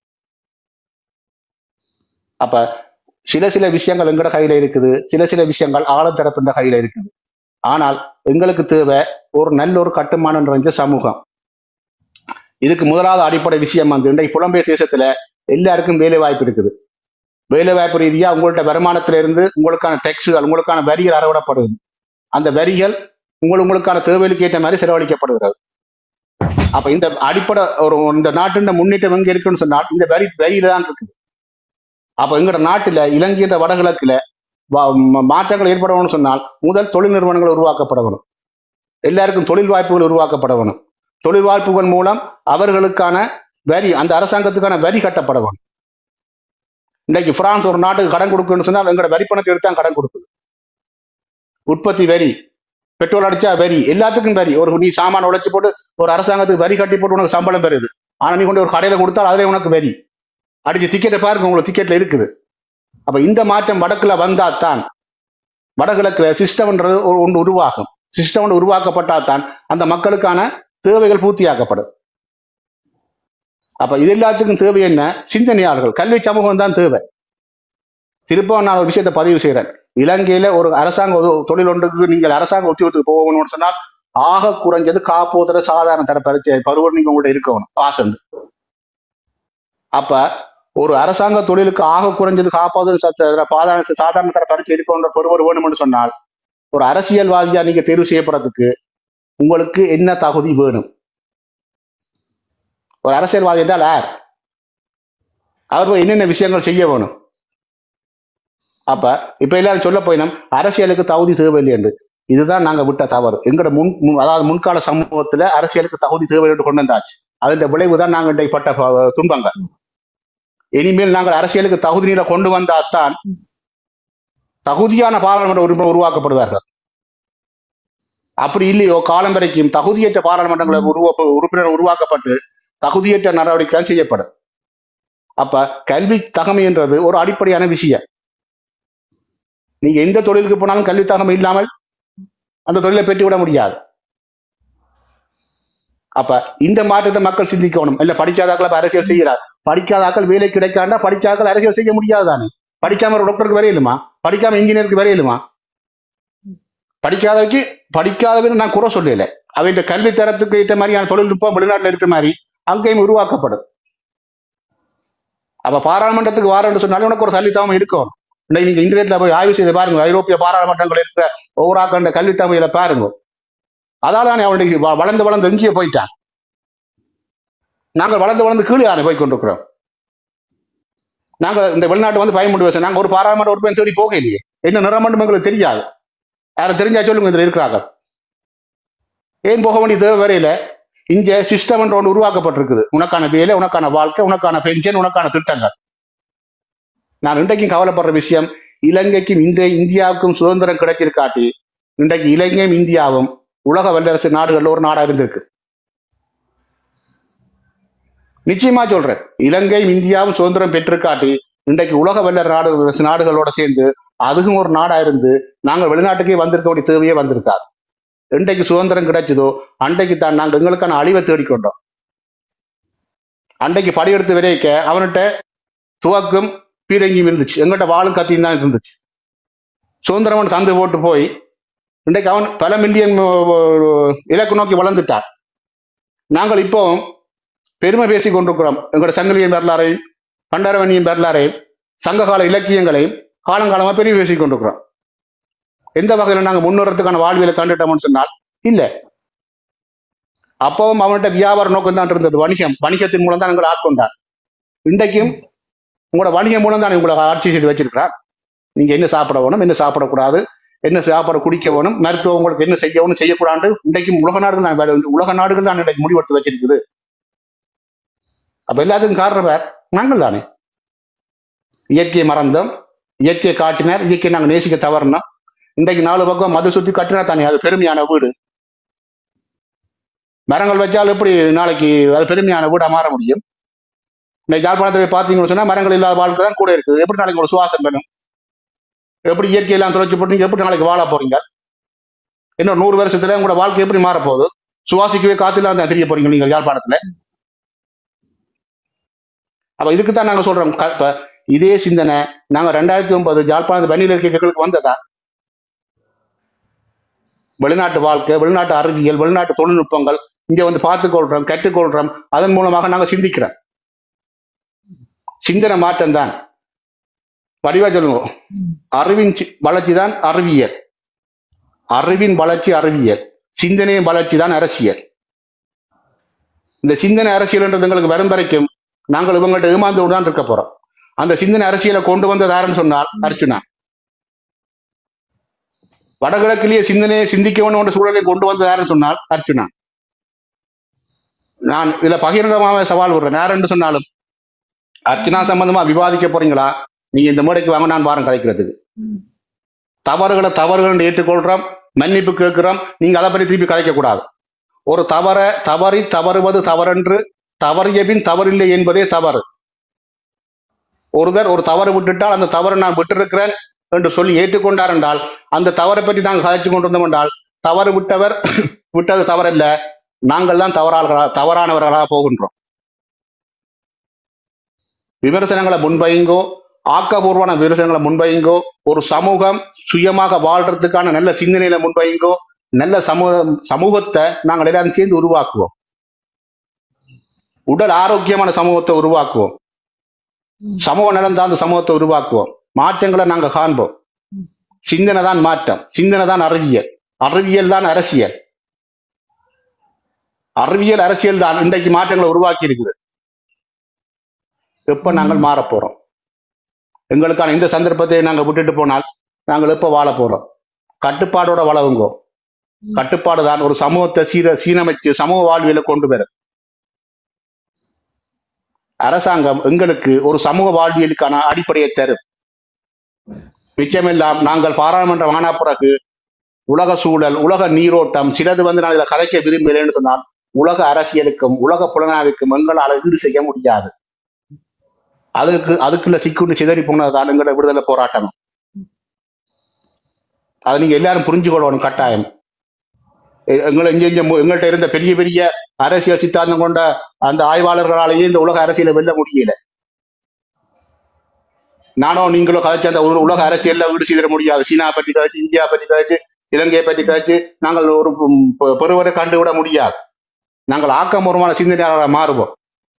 அப்ப சில சில விஷயங்கள் எங்கட கையில இருக்குது சில சில விஷயங்கள் ஆழத்தரப்பின்ற கையில இருக்குது ஆனால் எங்களுக்கு தேவை ஒரு நல்ல ஒரு கட்டுமானம் நிறைஞ்ச சமூகம் இதுக்கு முதலாவது அடிப்படை விஷயம் வந்து இன்றைக்கு புலம்பெயர் தேசத்துல எல்லாருக்கும் வேலை வாய்ப்பு இருக்குது வேலை வாய்ப்பு ரீதியா உங்கள்ட்ட வருமானத்தில இருந்து உங்களுக்கான டெக்ஸுகள் உங்களுக்கான வரிகள் அறவிடப்படுது அந்த வரிகள் உங்கள் உங்களுக்கான தேவைகளுக்கு ஏற்ற மாதிரி செலவழிக்கப்படுகிறது அப்ப இந்த அடிப்படை ஒரு இந்த நாட்டின் முன்னேற்றம் எங்க இருக்குன்னு சொன்னால் இந்த வரி வரியில தான் இருக்குது அப்ப எங்கட நாட்டுல இலங்கையின் வடகிழக்குல வா- ம- மாற்றங்கள் ஏற்படணும்னு சொன்னால் முதல் தொழில் நிறுவனங்கள் உருவாக்கப்பட வேணும் எல்லாருக்கும் தொழில் வாய்ப்புகள் உருவாக்கப்பட வேணும் தொழில் வாய்ப்புகள் மூலம் அவர்களுக்கான வரி அந்த அரசாங்கத்துக்கான வரி கட்டப்பட வேணும் இன்னைக்கு பிரான்ஸ் ஒரு நாட்டுக்கு கடன் கொடுக்கணும்னு சொன்னால் எங்களோட வரி பணத்தை எடுத்து தான் கடன் கொடுக்குது உற்பத்தி வரி பெட்ரோல் அடிச்சா வரி எல்லாத்துக்கும் வரி ஒரு நீ சாமான உழைச்சு போட்டு ஒரு அரசாங்கத்துக்கு வரி கட்டி போட்டு உனக்கு சம்பளம் பெறுது ஆனா நீ கொண்டு ஒரு கடையில கொடுத்தால் அதுல உனக்கு வரி அடிச்ச டிக்கெட்டை பாருங்க உங்களுக்கு டிக்கெட்ல இருக்குது அப்ப இந்த மாற்றம் வடக்குல வந்தா தான் வடகிழக்குல சிஸ்டம்ன்றது ஒரு ஒன்று உருவாகும் சிஸ்டம் ஒன்று உருவாக்கப்பட்டால் தான் அந்த மக்களுக்கான தேவைகள் பூர்த்தியாக்கப்படும் அப்ப இது எல்லாத்துக்கும் தேவை என்ன சிந்தனையாளர்கள் கல்வி சமூகம் தான் தேவை திருப்பவும் நான் ஒரு விஷயத்தை பதிவு செய்றேன் இலங்கையில ஒரு அரசாங்க உத- தொழில் ஒன்றுக்கு நீங்கள் அரசாங்க உத்தியோகத்துக்கு போகணும்னு சொன்னால் ஆக குறைஞ்சது காப்போதர சாதாரண தர பரிச்சை பருவம் நீங்க உங்கள்ட்ட இருக்கணும் பாசந்து அப்ப ஒரு அரசாங்க தொழிலுக்கு ஆக குறைஞ்சது காப்பாது சாதாரண சாதாரண தர பரிசு இருக்கின்ற பெறுவர் வேணும் என்று சொன்னால் ஒரு அரசியல்வாதியா நீங்க தேர்வு செய்யப்படுறதுக்கு உங்களுக்கு என்ன தகுதி வேணும் ஒரு அரசியல்வாதி என்றால் யார் அவர் போய் என்னென்ன விஷயங்கள் செய்ய வேணும் அப்ப இப்ப எல்லாரும் சொல்ல போயினோம் அரசியலுக்கு தகுதி தேவையில்லை என்று இதுதான் நாங்க விட்ட தவறு எங்கட முன் முன்- அதாவது முன்கால சமூகத்துல அரசியலுக்கு தகுதி தேவை என்று கொண்டு வந்தாச்சு அதன் விளைவு தான் நாங்கள் இன்றைக்கு பட்ட ப- துன்பங்கள் இனிமேல் நாங்கள் அரசியலுக்கு தகுதி நிலை கொண்டு வந்தால்தான் தகுதியான பாராளுமன்ற உறுப்பினர் உருவாக்கப்படுவார்கள் அப்படி இல்லையோ காலம் வரைக்கும் தகுதியற்ற பாராளுமன்றங்களை உருவா உறுப்பினர் உருவாக்கப்பட்டு தகுதியற்ற நடவடிக்கை செய்யப்படும் அப்ப கல்வி தகமை என்றது ஒரு அடிப்படையான விஷயம் நீங்க எந்த தொழிலுக்கு போனாலும் கல்வி தகமை இல்லாமல் அந்த தொழிலை பெற்றுவிட முடியாது அப்ப இந்த மாற்றத்தை மக்கள் சிந்திக்கணும் இல்ல படிக்காதாக்கள் அப்ப அரசியல் செய்கிறார் படிக்காதாக்கள் வேலை கிடைக்காண்டா படிக்காதாக்கள் அரசியல் செய்ய முடியாது தானே படிக்காம ஒரு டாக்டருக்கு வரையிலுமா படிக்காம இன்ஜினியருக்கு வரையிலுமா படிக்காதவைக்கு படிக்காதவன்னு நான் குறை சொல்லல அவைன்ற கல்வி தரத்துக்கு ஏற்ற மாதிரியான தொழில்நுட்பம் வெளிநாட்டுல இருக்கிற மாதிரி அங்கேயும் உருவாக்கப்படும் அப்ப பாராளுமன்றத்துக்கு வாரன்னு சொன்னாலும் உனக்கு ஒரு தள்ளித்தாமம் இருக்கும் இன்னைக்கு நீங்க இன்டர்நெட்ல போய் ஆய்வு செய்து பாருங்க ஐரோப்பிய பாராளுமன்றங்கள் இருக்கிற ஒவ்வொரு கண்ட கல்வித்தமையில பாருங்க அதால தானே அவனுக்கு வ- வளர்ந்து வளர்ந்து எங்கேயோ போயிட்டான் நாங்கள் வளர்ந்து வளர்ந்து கீழே யானை போய் கொண்டிருக்கிறோம் நாங்கள் இந்த வெளிநாட்டு வந்து பயமுண்டு பேச நாங்க ஒரு பாராளுமன்ற உறுப்பினர் தேடி போக இல்லையே என்ன நிறமண்டும் எங்களுக்கு தெரியாது யாரும் தெரிஞ்சா சொல்லுங்க இதுல இருக்கிறாங்க ஏன் போக வேண்டிய தேவை வரையில இங்க சிஸ்டம் என்ற ஒன்று உருவாக்கப்பட்டிருக்குது உனக்கான வேலை உனக்கான வாழ்க்கை உனக்கான பென்ஷன் உனக்கான திட்டங்கள் நான் இன்றைக்கும் கவலைப்படுற விஷயம் இலங்கைக்கும் இந்த இந்தியாவுக்கும் சுதந்திரம் கிடைச்சிருக்காட்டி இன்றைக்கு இலங்கையும் இந்தியாவும் உலக வல்லரசு நாடுகள்ல ஒரு நாடா இருந்திருக்கு நிச்சயமா சொல்றேன் இலங்கையும் இந்தியாவும் சுதந்திரம் பெற்றிருக்காட்டி இன்றைக்கு உலக வல்லரசு நாடு நாடுகளோட சேர்ந்து அதுவும் ஒரு நாடா இருந்து நாங்கள் வெளிநாட்டுக்கே வந்திருக்க வேண்டிய தேவையே வந்திருக்காது இன்றைக்கு சுதந்திரம் கிடைச்சதோ அன்றைக்கு தான் நாங்கள் எங்களுக்கான அழிவை தேடிக்கொண்டோம் அன்றைக்கு படியெடுத்து விரைக்க அவன்கிட்ட துவக்கும் பீரங்கியும் இருந்துச்சு எங்கிட்ட வாழும் கத்தியும் தான் இருந்துச்சு சுதந்திரம் தந்து போட்டு போய் இன்றைக்கு அவன் பல மில்லியன் இலக்கு நோக்கி வளர்ந்துட்டான் நாங்கள் இப்போ பெருமை பேசிக் கொண்டிருக்கிறோம் எங்களோட சங்கிலியின் வரலாறையும் பண்டரவணியின் வரலாறையும் சங்ககால இலக்கியங்களையும் காலங்காலமா பெரிய பேசிக் கொண்டிருக்கிறோம் எந்த வகையில நாங்க முன்னேறதுக்கான வாழ்வியலை கண்டுட்டோம்னு சொன்னால் இல்ல அப்பவும் அவன்கிட்ட வியாபார நோக்கம் தான் இருந்தது வணிகம் வணிகத்தின் மூலம் தான் எங்களை ஆட்கொண்டார் இன்றைக்கும் உங்களோட வணிகம் மூலம் தான் உங்களை ஆட்சி செய்து வச்சிருக்கிறார் நீங்க என்ன சாப்பிட வேணும் என்ன சாப்பிடக்கூடாது என்ன சாப்பாடு குடிக்க வேணும் மருத்துவம் உங்களுக்கு என்ன செய்யணும் செய்யக்கூடாது இன்றைக்கும் உலக நாடுகள் தான் வேலை உண்டு. உலக நாடுகள் தான் இன்றைக்கு முடிவெடுத்து வச்சிருக்குது அப்ப எல்லாத்துக்கும் காரணம் வேற நாங்கள் தானே இயற்கையை மறந்தோம் இயற்கையை காட்டினார் இயற்கையை நாங்கள் நேசிக்க தவறினோம் இன்றைக்கு நாலு பக்கம் மது சுத்தி கட்டினா தானே அது பெருமையான வீடு மரங்கள் வச்சால் எப்படி நாளைக்கு அது பெருமையான வீடா மாற முடியும் இன்னைக்கு யாழ்ப்பாணத்தை போய் பார்த்தீங்கன்னு சொன்னா மரங்கள் இல்லாத வாழ்க்கை தான் கூட இருக்குது எப்படி நாளைக்கு ஒரு சுவாசம் வேணும் எப்படி இயற்கையெல்லாம் தொலைச்சு போட்டு நீங்க எப்படி நாளைக்கு வாழ போறீங்க இன்னும் நூறு வருஷத்துல உங்களோட வாழ்க்கை எப்படி மாற போகுது சுவாசிக்கவே காத்திலாம் தான் தெரிய போறீங்க நீங்க யாழ்ப்பாணத்துல அப்ப இதுக்கு தான் நாங்க சொல்றோம் க- இப்ப இதே சிந்தனை நாங்க ரெண்டாயிரத்தி ஒன்பது யாழ்ப்பாணத்து வன்னியில் இருக்கைகளுக்கு வந்ததா வெளிநாட்டு வாழ்க்கை வெளிநாட்டு அறிவியல் வெளிநாட்டு தொழில்நுட்பங்கள் இங்க வந்து பார்த்துக்கொள்றோம் கற்றுக்கொள்றோம் அதன் மூலமாக நாங்க சிந்திக்கிறோம் சிந்தனை மாற்றம் தான் வடிவா சொல்லுங்க அறிவின் சி- வளர்ச்சி தான் அறிவியல் அறிவின் வளர்ச்சி அறிவியல் சிந்தனையின் வளர்ச்சி தான் அரசியல் இந்த சிந்தனை அரசியல்ன்றது எங்களுக்கு வரும் வரைக்கும் நாங்கள் இவங்கள்ட்ட ஏமாந்து தான் இருக்க போறோம் அந்த சிந்தனை அரசியலை கொண்டு வந்தது யாருன்னு சொன்னால் அர்ச்சுனா வடகிழக்கிலேயே சிந்தனையை சிந்திக்க வேண்டும் என்ற சூழலை கொண்டு வந்தது யாருன்னு சொன்னால் அர்ச்சுனா நான் இதுல பகிரங்கமாக சவால் விடுறேன் யாருன்னு சொன்னாலும் அர்ச்சனா சம்பந்தமா விவாதிக்க போறீங்களா நீங்க இந்த மேடைக்கு வாங்க நான் வாரம் கதைக்கிறதுக்கு தவறுகளை தவறுகள் ஏற்றுக்கொள்றோம் மன்னிப்பு கேட்கிறோம் நீங்க அதை பற்றி திருப்பி கதைக்க கூடாது ஒரு தவற தவறி தவறுவது தவறென்று தவறிய பின் தவறில்லை என்பதே தவறு ஒருவர் ஒரு தவறு விட்டுட்டால் அந்த தவறை நான் விட்டிருக்கிறேன் என்று சொல்லி ஏற்றுக்கொண்டார் என்றால் அந்த தவறை பற்றி நாங்கள் கதைச்சு கொண்டிருந்தோம் என்றால் தவறு விட்டவர் விட்டது தவறல்ல நாங்கள் தான் தவறாளர்களா தவறானவர்களாக போகின்றோம் விமர்சனங்களை முன்வைங்கோ ஆக்கபூர்வமான விமர்சனங்களை முன்வைங்கோ ஒரு சமூகம் சுயமாக வாழ்றதுக்கான நல்ல சிந்தனையில முன்வைங்கோ நல்ல சமூக சமூகத்தை நாங்கள் எல்லாரும் சேர்ந்து உருவாக்குவோம் உடல் ஆரோக்கியமான சமூகத்தை உருவாக்குவோம் சமூக நலம் தான் அந்த சமூகத்தை உருவாக்குவோம் மாற்றங்களை நாங்க காண்போம் சிந்தனை தான் மாற்றம் சிந்தனை தான் அறிவியல் அறிவியல் தான் அரசியல் அறிவியல் அரசியல் தான் இன்றைக்கு மாற்றங்களை உருவாக்கி இருக்குது எப்ப நாங்கள் மாறப் போறோம் எங்களுக்கான இந்த சந்தர்ப்பத்தை நாங்க விட்டுட்டு போனால் நாங்கள் எப்ப வாழ போறோம் கட்டுப்பாடோட வளவுங்கோ கட்டுப்பாடு தான் ஒரு சமூகத்தை சீர சீரமைச்சு சமூக வாழ்வியலை கொண்டு வரும் அரசாங்கம் எங்களுக்கு ஒரு சமூக வாழ்வியலுக்கான அடிப்படையை தரும் மிச்சமெல்லாம் நாங்கள் பாராளுமன்றம் ஆன பிறகு உலக சூழல் உலக நீரோட்டம் சிலது வந்து நான் இதில் கதைக்க விரும்பலைன்னு சொன்னால் உலக அரசியலுக்கும் உலக புலனாய்வுக்கும் எங்களால் ஈடு செய்ய முடியாது அதுக்கு அதுக்குள்ள சிக்குண்டு சிதறி போனதுதான் எங்களோட விடுதலை போராட்டம் அதை நீங்க எல்லாரும் புரிஞ்சுக்கொள்ளணும் கட்டாயம் எ- எங்களை இங்க இங்க மு- எங்கள்ட்ட இருந்த பெரிய பெரிய அரசியல் சித்தாந்தம் கொண்ட அந்த ஆய்வாளர்களாலேயே இந்த உலக அரசியலை வெல்ல முடியல நானோ நீங்களோ கதைச்சு அந்த உல- உலக அரசியல்ல வீடு செய்திட முடியாது சீனா பற்றி கதைச்சு இந்தியா பற்றி கதைச்சு இலங்கையை பற்றி கதைச்சு நாங்கள் ஒரு ம், பெ- பெருவரை கண்டுவிட முடியாது நாங்கள் ஆக்கபூர்வமான சிந்தனையாளராக மாறுவோம்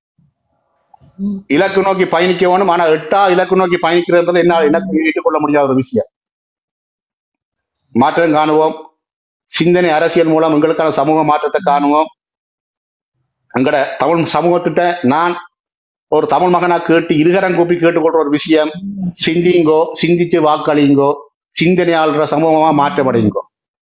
இலக்கு நோக்கி பயணிக்க வேணும் ஆனா எட்டா இலக்கு நோக்கி பயணிக்கிறது என்னால் எனக்கு ஏற்றுக்கொள்ள முடியாத ஒரு விஷயம் மாற்றம் காணுவோம் சிந்தனை அரசியல் மூலம் எங்களுக்கான சமூக மாற்றத்தை காணுவோம் எங்கட தமிழ் சமூகத்திட்ட நான் ஒரு தமிழ் மகனா கேட்டு இருகரம் கூப்பி கேட்டுக்கொள்ற ஒரு விஷயம் சிந்திங்கோ சிந்திச்சு வாக்களிங்கோ சிந்தனையாளர் சமூகமா மாற்றமடைங்கோ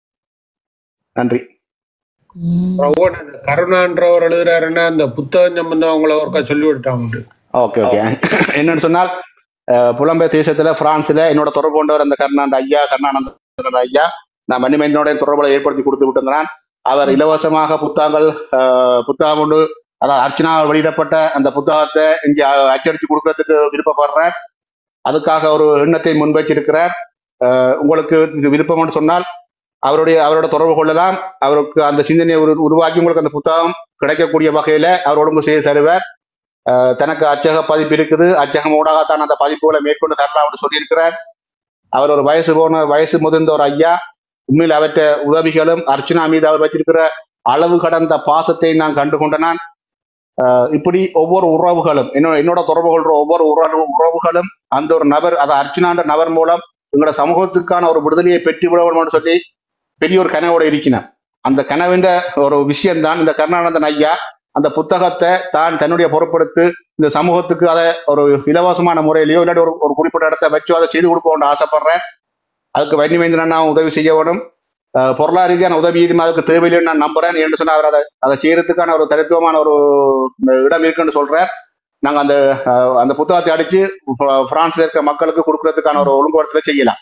நன்றி பிரபுவன் அந்த கருணான்றவர் எழுதுறாருன்னா அந்த புத்தகம் சம்பந்தம் அவங்கள ஒருக்கா சொல்லி விட்டாங்க ஓகே ஓகே என்னன்னு சொன்னால் அஹ், புலம்பெயர் தேசத்துல பிரான்ஸ்ல என்னோட தொடர்பு கொண்டவர் அந்த கருணாந்த ஐயா கருணானந்த ஐயா நான் மணிமேந்தனோட தொடர்புகளை ஏற்படுத்தி கொடுத்து விட்டிருந்தேன் அவர் இலவசமாக புத்தகங்கள் அஹ், புத்தகம் கொண்டு அதாவது அர்ச்சனா வெளியிடப்பட்ட அந்த புத்தகத்தை இங்கே அ- அச்சடிச்சு கொடுக்கறதுக்கு விருப்பப்படுறேன் அதுக்காக ஒரு எண்ணத்தை முன்வைச்சிருக்கிறார் அஹ், உங்களுக்கு இது விருப்பம்னு சொன்னால் அவருடைய அவரோட தொடர்பு கொள்ளலாம் அவருக்கு அந்த சிந்தனையை உரு- உருவாக்கி உங்களுக்கு அந்த புத்தகம் கிடைக்கக்கூடிய வகையில அவர் ஒழுங்கு செய்து தருவார் அஹ் தனக்கு அச்சக பதிப்பு இருக்குது அச்சகம் ஊடாகத்தான் அந்த பதிப்புகளை மேற்கொண்டு தரலாம் அப்படின்னு சொல்லியிருக்கிறார் அவர் ஒரு வயசு போன வயசு முதிர்ந்த ஒரு ஐயா உண்மையில் அவற்ற உதவிகளும் அர்ச்சனா மீது அவர் வச்சிருக்கிற அளவு கடந்த பாசத்தை நான் கண்டு கொண்டனான் அஹ் இப்படி ஒவ்வொரு உறவுகளும் என்னோட என்னோட தொடர்பு கொள்ற ஒவ்வொரு உறவு உறவுகளும் அந்த ஒரு நபர் அதை அர்ச்சனான்ற நபர் மூலம் எங்களோட சமூகத்துக்கான ஒரு விடுதலையை பெற்று விட வேணும்னு சொல்லி பெரிய ஒரு கனவோட இருக்கிறேன் அந்த கனவின்ற ஒரு விஷயம்தான் இந்த கருணானந்தன் ஐயா அந்த புத்தகத்தை தான் தன்னுடைய பொறுப்படுத்து இந்த சமூகத்துக்கு அதை ஒரு இலவசமான முறையிலையோ இல்லாட்டி ஒரு ஒரு குறிப்பிட்ட இடத்த வச்சோ அதை செய்து கொடுக்கணும்னு ஆசைப்படுறேன் அதுக்கு வன்னிமேந்திரன் நான் உதவி செய்ய வேணும் அஹ் பொருளாதார ரீதியான உதவி எதுவும் அதுக்கு தேவையில்லைன்னு நான் நம்புறேன் என்று சொன்னா அவர் அதை அதை செய்யறதுக்கான ஒரு தனித்துவமான ஒரு இடம் இருக்குன்னு சொல்றேன் நாங்க அந்த அஹ், அந்த புத்தகத்தை அடிச்சு பிர- பிரான்ஸ்ல இருக்க மக்களுக்கு கொடுக்கறதுக்கான ஒரு ஒழுங்குபடுத்தலை செய்யலாம்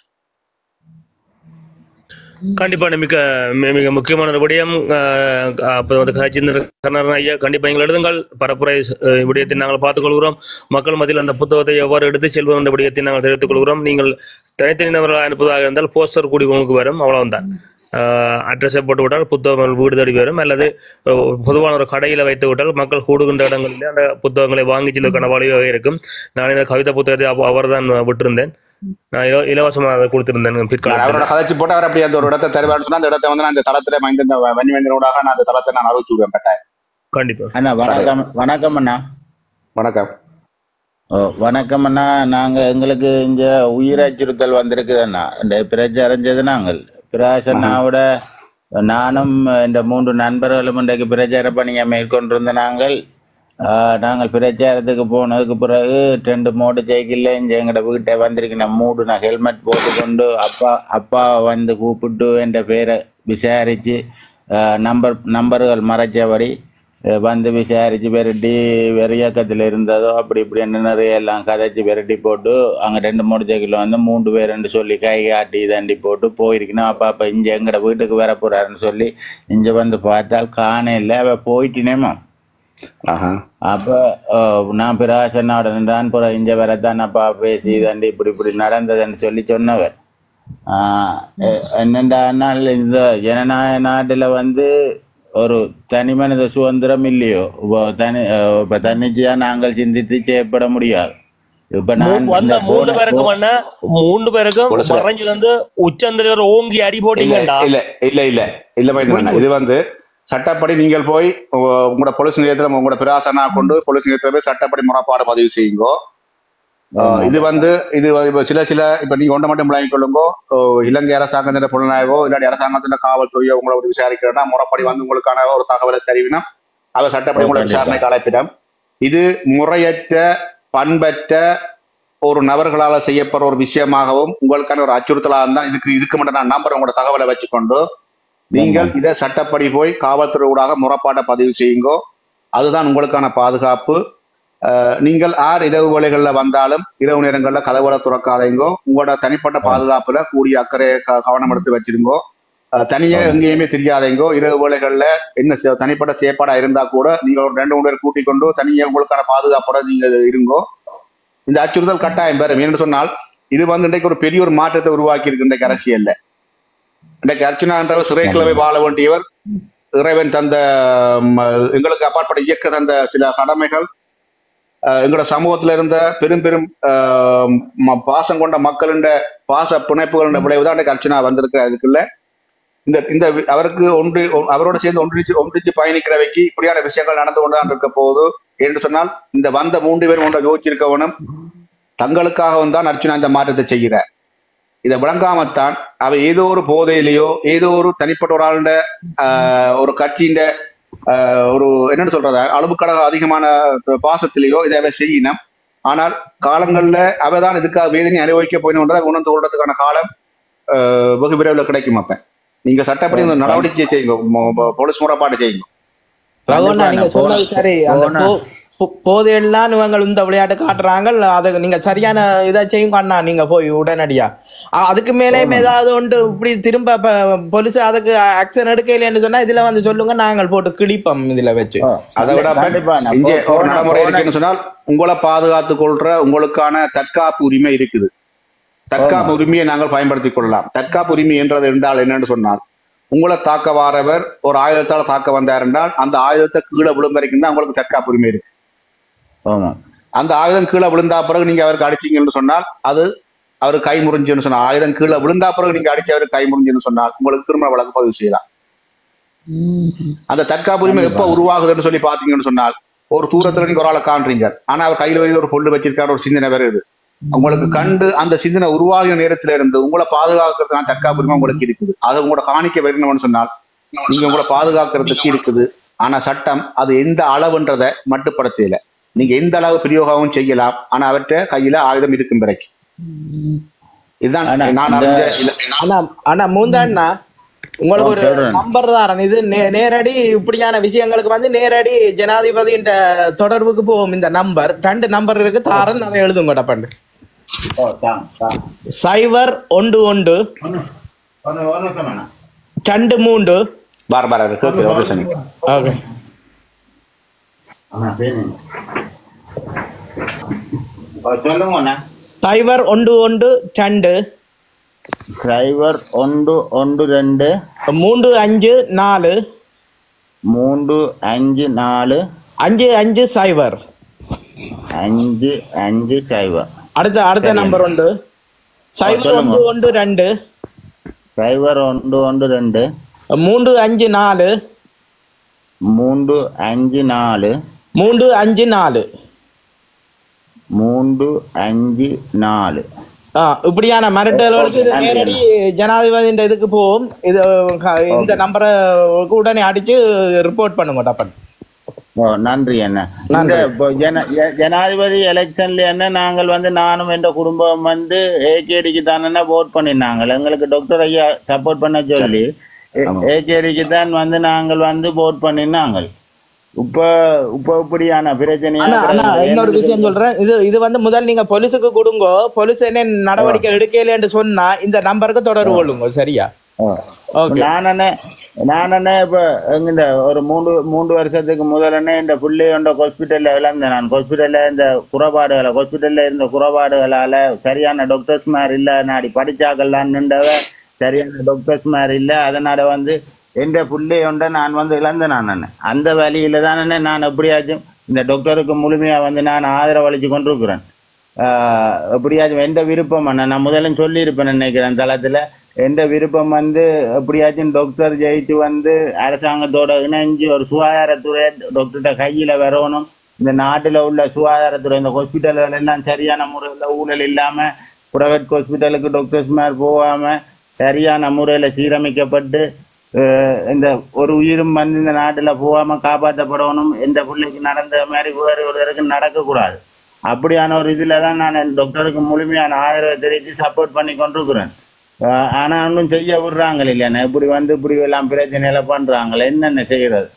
கண்டிப்பா மிக மி- மிக முக்கியமான ஒரு விடயம் அஹ், அப்ப வந்து கஜேந்திர கருணாகரன் ஐயா கண்டிப்பா எங்கள் எழுதுங்கள் பரப்புரை அஹ், விடயத்தை நாங்கள் பார்த்துக் கொள்கிறோம் மக்கள் மத்தியில் அந்த புத்தகத்தை எவ்வாறு எடுத்து செல்வோம் என்ற விடயத்தை நாங்கள் தெரிவித்துக் கொள்கிறோம் நீங்கள் தனித்தனி நபர்களாக அனுப்புவதாக இருந்தால் போஸ்டர் கூடி உங்களுக்கு வரும் அவ்வளவுதான் அட்ரஸை போட்டு விட்டால் புத்தகங்கள் வீடு தேடி வரும் அல்லது அஹ், பொதுவான ஒரு கடையில் வைத்து விட்டால் மக்கள் கூடுகின்ற இடங்களில் அந்த புத்தகங்களை வாங்கி செல்வதற்கான வழிவகை இருக்கும் நான் இந்த கவிதை புத்தகத்தை அவர் தான் விட்டிருந்தேன் நான் இல- இலவசமாக அதை கொடுத்திருந்தேன் நான் பிற்காலத்தில் அவரோட கதைச்சு போட்டு அவர் அப்படி அந்த ஒரு இடத்தை தருவார்னு சொன்னா அந்த இடத்தை வந்து நான் இந்த தளத்துல மைந்த இந்த வன்னிமேந்திரனோடாக நான் அந்த தளத்தை நான் அறிவிச்சு விடுவேன் கட்டாயம் கண்டிப்பா அண்ணா வணக்கம் வணக்கம் அண்ணா வணக்கம் ஓ வணக்கம் அண்ணா நாங்க எங்களுக்கு இங்க உயிர் அச்சுறுத்தல் வந்திருக்குது அண்ணா இந்த பிரச்சாரம் செய்து நாங்கள் பிரகாஷ் அண்ணாவோட நானும் இந்த மூன்று நண்பர்களும் இன்றைக்கு பிரச்சார பணியை மேற்கொண்டிருந்த நாங்கள் ஆஹ், நாங்கள் பிரச்சாரத்துக்கு போனதுக்கு பிறகு ரெண்டு மோட்டர் சைக்கிள்ல இங்க எங்கட வீட்டை வந்திருக்கேன் மூடு நான் ஹெல்மெட் போட்டுக்கொண்டு அப்பா அப்பா வந்து கூப்பிட்டு என் பேரை விசாரிச்சு ஆஹ், நம்பர் நம்பர்கள் மறைச்சபடி அஹ் வந்து விசாரிச்சு விரட்டி வெறியாக்கத்தில் இருந்ததோ அப்படி இப்படின்னு நிறைய எல்லாம் கதைச்சு விரட்டி போட்டு அங்கே ரெண்டு மூணு சைக்கிள் வந்து மூன்று பேருன்னு சொல்லி கை காட்டி தண்டி போட்டு போயிருக்கணும் அப்பா அப்போ இங்கே எங்கட வீட்டுக்கு வர போறாருன்னு சொல்லி இங்கே வந்து பார்த்தால் காண இல்லை அவ போயிட்டினேமா ஆஹா அப்போ நான் பிரகாசனோட நின்றான் புற இங்கே வரத்தான் அப்பா பேசி தண்டி இப்படி இப்படி நடந்ததுன்னு சொல்லி சொன்னவர் ஆஹ் எ- என்னண்டானால் இந்த ஜனநாயக நாட்டில் வந்து ஒரு தனி மனித சுதந்திரம் இல்லையோ இப்போ தனி அஹ் இப்ப தன்னிச்சையா நாங்கள் சிந்தித்து செய்யப்பட முடியாது இப்ப நான் மூ- வந்த இந்த மூணு போன பேருக்கும் போ- அண்ணா மூணு பேருக்கும் ஒரு சார். மறைஞ்சு வந்து உச்சந்திரர் ஓங்கி அடி இல்ல போட்டீங்கடா இல்ல இல்ல இல்ல இல்ல மைந்தன் இது வந்து சட்டப்படி நீங்கள் போய் உங்க- உங்களோட போலீஸ் நிலையத்துல உங்களோட பிராசனா கொண்டு போலீஸ் நிலையத்துல போய் சட்டப்படி முறைப்பாடு பதிவு செய்யுங்கோ ஆஹ் இது வந்து இது இப்ப சில சில இப்ப நீங்க ஒன்றை மட்டும் விளங்கிக் கொள்ளுங்கோ ஓ, இலங்கை அரசாங்கத்தின் புலனாய்வோ இல்லாட்டி அரசாங்கத்தின் காவல்துறையோ உங்களை ஒரு விசாரிக்கிறனா முறைப்படி வந்து உங்களுக்கான ஒரு தகவலை தெரிவினா அவர் சட்டப்படி உங்களை கண்டிப்பா. விசாரணைக்கு அழைப்பிடம் இது முறையற்ற பண்பற்ற ஒரு நபர்களால செய்யப்படுற ஒரு விஷயமாகவும் உங்களுக்கான ஒரு அச்சுறுத்தலாக இருந்தால் இதுக்கு இதுக்கு மட்டும் நான் நம்பர் உங்களோட தகவலை வச்சுக்கொண்டு நீங்கள் இதை சட்டப்படி போய் காவல்துறை ஊடாக முறைப்பாட்டை பதிவு செய்யுங்கோ அதுதான் உங்களுக்கான பாதுகாப்பு அஹ், நீங்கள் ஆர் இரவு வேளைகளில் வந்தாலும் இரவு நேரங்களில் கதவுகளை துறக்காதீங்கோ உங்களோட தனிப்பட்ட பாதுகாப்புல கூடிய அக்கறை க- கவனம் எடுத்து வச்சிருங்கோ அஹ், தனியா எங்கேயுமே தெரியாதீங்கோ இரவு வேளைகளில் என்ன செ- தனிப்பட்ட செயற்பாடா இருந்தா கூட நீங்க ஒரு ரெண்டு மூணு பேர் கூட்டிக் கொண்டு தனியாக உங்களுக்கான பாதுகாப்போட நீங்க இருங்கோ இந்த அச்சுறுத்தல் கட்டாயம் பெறும் என்று சொன்னால் இது வந்து இன்றைக்கு ஒரு பெரிய ஒரு மாற்றத்தை உருவாக்கி இருக்கு இன்றைக்கு அரசியல்ல இன்றைக்கு அர்ச்சனா என்றவர் சிறைக்கிழமை வாழ வேண்டியவர் இறைவன் தந்த ம், எங்களுக்கு அப்பாற்பட்ட இயக்க தந்த சில கடமைகள் அஹ், எங்களோட சமூகத்துல இருந்த பெரும் பெரும் அஹ், ம- பாசம் கொண்ட மக்களின் பாச பிணைப்புகளின் விளைவு தான் இன்றைக்கு அர்ச்சனா வந்திருக்கு அதுக்குள்ள இந்த இந்த வி- அவருக்கு ஒன்று ஒ- அவரோட சேர்ந்து ஒன்றிச்சு ஒன்றிச்சு பயணிக்கிறவைக்கு இப்படியான விஷயங்கள் நடந்து கொண்டுதான் இருக்க போகுது என்று சொன்னால் இந்த வந்த மூன்று பேரும் ஒன்றை யோசிச்சிருக்கவனும் தங்களுக்காகவும் தான் அர்ச்சனா இந்த மாற்றத்தை செய்கிறார் இதை விளங்காமத்தான் அவ ஏதோ ஒரு போதையிலேயோ ஏதோ ஒரு தனிப்பட்ட ஒரு ஆளுண்ட ஆஹ், ஒரு கட்சியின் ஒரு என்னன்னு சொல்றது அளவுக்கடக அதிகமான பாசத்திலேயோ இதை அவ செய்யினம் ஆனால் காலங்கள்ல அவ தான் இதுக்காக வேதனை அனுபவிக்க போயினோன்றதை உணர்ந்து கொள்றதுக்கான காலம் ஆஹ், வெகு விரைவில் கிடைக்கும் அப்ப நீங்க சட்டப்படி இந்த நடவடிக்கை செய்யுங்க மொ- மொ- போலீஸ் முறைப்பாடு செய்யுங்க ரகுவண்ணா நீங்க போன- சொன்னது சரி அந்த போன- போ- போ- போதையெல்லாம் இவங்க இந்த விளையாட்டு காட்டுறாங்க அதை நீங்க சரியான இதை செய்யுங்க அண்ணா நீங்க போய் உடனடியா அ- அதுக்கு மேலேயும் ஏதாவது ஒன்று இப்படி திரும்ப போலீஸ் அதுக்கு ஆக்ஷன் எடுக்கலைன்னு சொன்னா இதுல வந்து சொல்லுங்க நாங்கள் போட்டு கிழிப்போம் இதுல வச்சு அதை விட கண்டிப்பா நான் இங்கே போ- ஒரு போன- நடைமுறை போன- இருக்குன்னு சொன்னால் உங்களை பாதுகாத்துக் கொள்ற உங்களுக்கான தற்காப்பு உரிமை இருக்குது தற்காப்பு உரிமையை நாங்கள் பயன்படுத்திக் கொள்ளலாம் தற்காப்பு உரிமை என்றது என்றால் என்னன்னு சொன்னால் உங்களை தாக்க வாரவர் ஒரு ஆயுதத்தால் தாக்க வந்தார் என்றால் அந்த ஆயுதத்தை கீழே விழும் வரைக்கும் தான் உங்களுக்கு தற்காப்பு உரிமை இருக்கு ஆமா அந்த ஆயுதம் கீழே விழுந்தா பிறகு நீங்க அவருக்கு அடிச்சீங்கன்னு சொன்னால் அது அவர் கை முறிஞ்சுன்னு சொன்னால் ஆயுதம் கீழே விழுந்தா பிறகு நீங்க அடிச்சு அவருக்கு கை முறிஞ்சுன்னு சொன்னால் உங்களுக்கு திரும்ப வழக்கு பதிவு செய்யலாம் அந்த தற்காப்பு உரிமை எப்ப உருவாகுதுன்னு சொல்லி பாத்தீங்கன்னு சொன்னால் ஒரு தூரத்துல நீங்க ஒரு ஆளை காண்றீங்க ஆனா அவர் கையில வந்து ஒரு பொண்ணு வச்சிருக்காரு ஒரு சிந்தனை வருது உங்களுக்கு கண்டு அந்த சிந்தனை உருவாகிய நேரத்துல இருந்து உங்களை பாதுகாக்கிறதுக்கான தற்காப்பு உரிமை உங்களுக்கு இருக்குது அதை உங்களோட காணிக்க வரணும்னு சொன்னால் நீங்க உங்களை பாதுகாக்கிறதுக்கு இருக்குது ஆனா சட்டம் அது எந்த அளவுன்றதை மட்டுப்படுத்தல நீங்க எந்த அளவு பிரயோகமும் செய்யலாம் ஆனா அவர்கிட்ட கையில ஆயுதம் இருக்கும் வரைக்கும் இதுதான் ஆனா நான் இந்த- அறிஞ்ச இல்ல ஆனா ஆனா மூந்தாண்ணா உங்களுக்கு ஒரு சொல்றேன். நம்பர் தான் இது நே- நேரடி இப்படியான விஷயங்களுக்கு வந்து நேரடி ஜனாதிபதியின் தொடர்புக்கு போகும் இந்த நம்பர் ரெண்டு நம்பர் இருக்கு தாரன் அதை எழுதுங்க டப்பண்டு ஓ, தாம், தாம். சைபர் ஒன்று ஒன்று ஒண்ணு, ஒண்ணு, ஒரு நிமிஷம் வேணாம். ரெண்டு மூன்று பார பார கேட்குது ஒரு நிமிஷம். ஓகே ஆமா, சரி. ஓ, சொல்லுங்க அண்ணா. சைபர் ஒன்று ஒன்று ரெண்டு சைபர் ஒன்று ஒன்று ரெண்டு மூன்று அஞ்சு நாலு மூன்று அஞ்சு நாலு அஞ்சு அஞ்சு சைபர் அஞ்சு அஞ்சு சைபர் அடுத்த அடுத்த நம்பர் உண்டு சைபர் சொல்லுங்க. ஒன்று ஒன்று ரெண்டு சைபர் ஒன்று ஒன்று ரெண்டு மூன்று அஞ்சு நாலு மூன்று அஞ்சு நாலு மூன்று அஞ்சு நாலு மூன்று அஞ்சு நாலு ஆ, இப்படியான மிரட்டல்களுக்கு இது நேரடி ஜனாதிபதியின் இதுக்கு போகும் இது க- இந்த நம்பரை உடனே அடிச்சு ரிப்போர்ட் பண்ணுங்க டப்பன் ஓ நன்றி அண்ணா இந்த இப்போ ஜன ஜ- ஜனாதிபதி எலெக்ஷன்ல என்ன நாங்கள் வந்து நானும் என்ற குடும்பம் வந்து ஏகேடிக்கு தானே ஓட் பண்ணிருந்தாங்க எங்களுக்கு டாக்டர் ஐயா சப்போர்ட் பண்ண சொல்லி ஏகேடிக்கு தான் வந்து நாங்கள் வந்து ஓட் பண்ணிருந்தாங்க இப்ப இப்ப இப்படியான பிரச்சனையா ஆனா ஆனா இன்னொரு விஷயம் சொல்றேன் இது இது வந்து முதல் நீங்க போலீஸுக்கு கொடுங்க போலீஸ் என்ன நடவடிக்கை எடுக்கலைன்னு சொன்னா இந்த நம்பருக்கு தொடர்பு கொள்ளுங்க சரியா ஓகே நானே நானே இப்ப எங்க இந்த ஒரு மூன்று மூன்று வருஷத்துக்கு முதலனே இந்த பிள்ளையோட ஹாஸ்பிட்டல்ல இழந்தேன் நான் ஹாஸ்பிட்டல்ல இந்த குறைபாடுகளை ஹாஸ்பிட்டல்ல இருந்த குறைபாடுகளால சரியான டாக்டர்ஸ் மாதிரி இல்ல நாடி படிச்சாக்கெல்லாம் நின்றவ சரியான டாக்டர்ஸ் மாதிரி இல்ல அதனால வந்து எந்த பிள்ளையோண்ட நான் வந்து இழந்தேன் நான் அந்த வழியில தானே நான் எப்படியாச்சும் இந்த டாக்டருக்கு முழுமையா வந்து நான் ஆதரவளிச்சு கொண்டிருக்கிறேன் ஆஹ் எப்படியாச்சும் எந்த விருப்பம் அண்ணா நான் முதல்ல சொல்லியிருப்பேன் நினைக்கிறேன் தளத்துல எந்த விருப்பம் வந்து எப்படியாச்சும் டாக்டர் ஜெயிச்சு வந்து அரசாங்கத்தோட இணைஞ்சு ஒரு சுகாதாரத்துறை டாக்டர்கிட்ட கையில வரணும் இந்த நாட்டில் உள்ள சுகாதாரத்துறை இந்த ஹாஸ்பிட்டல்கள் எல்லாம் சரியான முறையில் ஊழல் இல்லாமல் பிரைவேட் ஹாஸ்பிட்டலுக்கு டாக்டர்ஸ் மாதிரி போகாமல் சரியான முறையில் சீரமைக்கப்பட்டு அஹ், இந்த ஒரு உயிரும் வந்து இந்த நாட்டில் போகாமல் காப்பாற்றப்படணும் எந்த பிள்ளைக்கு நடந்த மாதிரி வேறு ஒருவருக்கு நடக்கக்கூடாது அப்படியான ஒரு இதில் தான் நான் டாக்டருக்கு முழுமையான ஆதரவை தெரிவித்து சப்போர்ட் பண்ணி கொண்டிருக்கிறேன் ஆஹ் ஆனா ஒன்றும் செய்ய விடுறாங்க இல்லையாண்ணே இப்படி வந்து இப்படி எல்லாம் பிரச்சனையில பண்றாங்களே என்னென்ன செய்யறது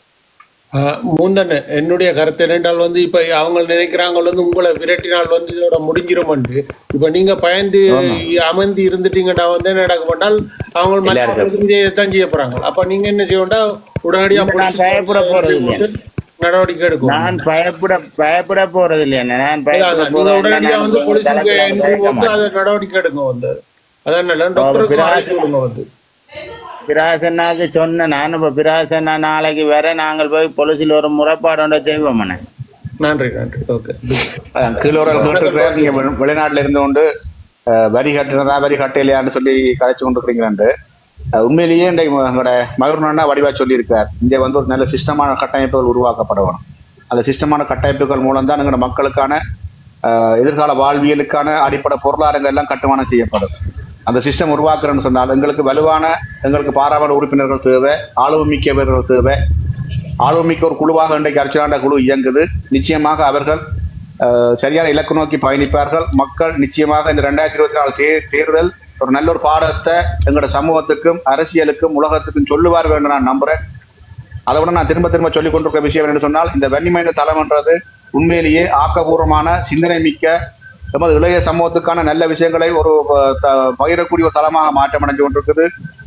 முந்தன் என்னுடைய கருத்து என்னென்றால் வந்து இப்ப அவங்க நினைக்கிறாங்க வந்து உங்களை விரட்டினால் வந்து இதோட முடிஞ்சிருமென்று இப்ப நீங்க பயந்து அமர்ந்து இருந்துட்டீங்கன்னா வந்து என்ன நடக்க மாட்டால் அவங்க மற்றவங்களுக்கு இதைத்தான் செய்ய போறாங்க அப்ப நீங்க என்ன செய்யணும்னா உடனடியா இல்ல, நான் police பயப்பட போறது இல்ல. போட்டு நடவடிக்கை எடுக்கும் நான் பயப்பட பயப்பட போறது இல்லையாண்ணே நான் பயப்பட நீங்க போறது இல்ல. உடனடியா நான் வந்து உங்க போலீஸுக்கு தரப்புல என்ட்ரி பயப்பட போட்டு மாட்டேன். அதை நடவடிக்கை எடுங்க வந்து அதான் நல்ல டாக்டருக்கு பிராஸ்- அழைத்து விடுங்க வந்து பிராசன்னாக்கு சொன்னேன் நான் இப்ப பிராசன்னா நாளைக்கு வர நாங்கள் போய் பொலிசில் ஒரு முறைப்பாடோட செய்வோம்ண்ணே நன்றி நன்றி ஓகே கீழோரல் கேட்டிருக்கிறார் நீங்க வெளி- வெளிநாட்டுல இருந்து கொண்டு அஹ், வரி கட்டுறதா வரி கட்டலையான்னு சொல்லி கதைச்சு கொண்டிருக்கிறீங்களாண்டு அஹ், உண்மையிலேயே இன்றைக்கு எங்களோட மகர்னா வடிவா சொல்லியிருக்கார் இங்கே வந்து ஒரு நல்ல சிஸ்டமான கட்டமைப்புகள் உருவாக்கப்பட வேணும் அந்த சிஸ்டமான கட்டமைப்புகள் மூலம் தான் எங்களோட மக்களுக்கான அஹ், எதிர்கால வாழ்வியலுக்கான அடிப்படை பொருளாதாரங்கள் எல்லாம் கட்டுமானம் செய்யப்படும் அந்த சிஸ்டம் உருவாக்குறேன்னு சொன்னால் எங்களுக்கு வலுவான எங்களுக்கு பாராளுமன்ற உறுப்பினர்கள் தேவை ஆளுமை மிக்கவர்கள் தேவை ஆளுமிக்க ஒரு குழுவாக இன்றைக்கு அர்ச்சனாண்ட குழு இயங்குது நிச்சயமாக அவர்கள் அஹ், சரியான இலக்கு நோக்கி பயணிப்பார்கள் மக்கள் நிச்சயமாக இந்த ரெண்டாயிரத்தி இருபத்தி நாலு தே தேர்தல் ஒரு நல்ல ஒரு பாடத்தை எங்களோட சமூகத்துக்கும் அரசியலுக்கும் உலகத்துக்கும் சொல்லுவார்கள் என்று நான் நம்புறேன் அதை விட நான் திரும்ப திரும்ப சொல்லிக் கொண்டிருக்கிற விஷயம் என்று சொன்னால் இந்த வன்னிமைந்த தளம்ன்றது உண்மையிலேயே ஆக்கபூர்வமான சிந்தனை மிக்க எமது இளைய சமூகத்துக்கான நல்ல விஷயங்களை ஒரு அஹ், த- பகிரக்கூடிய ஒரு தளமாக மாற்றமடைஞ்சு கொண்டிருக்குது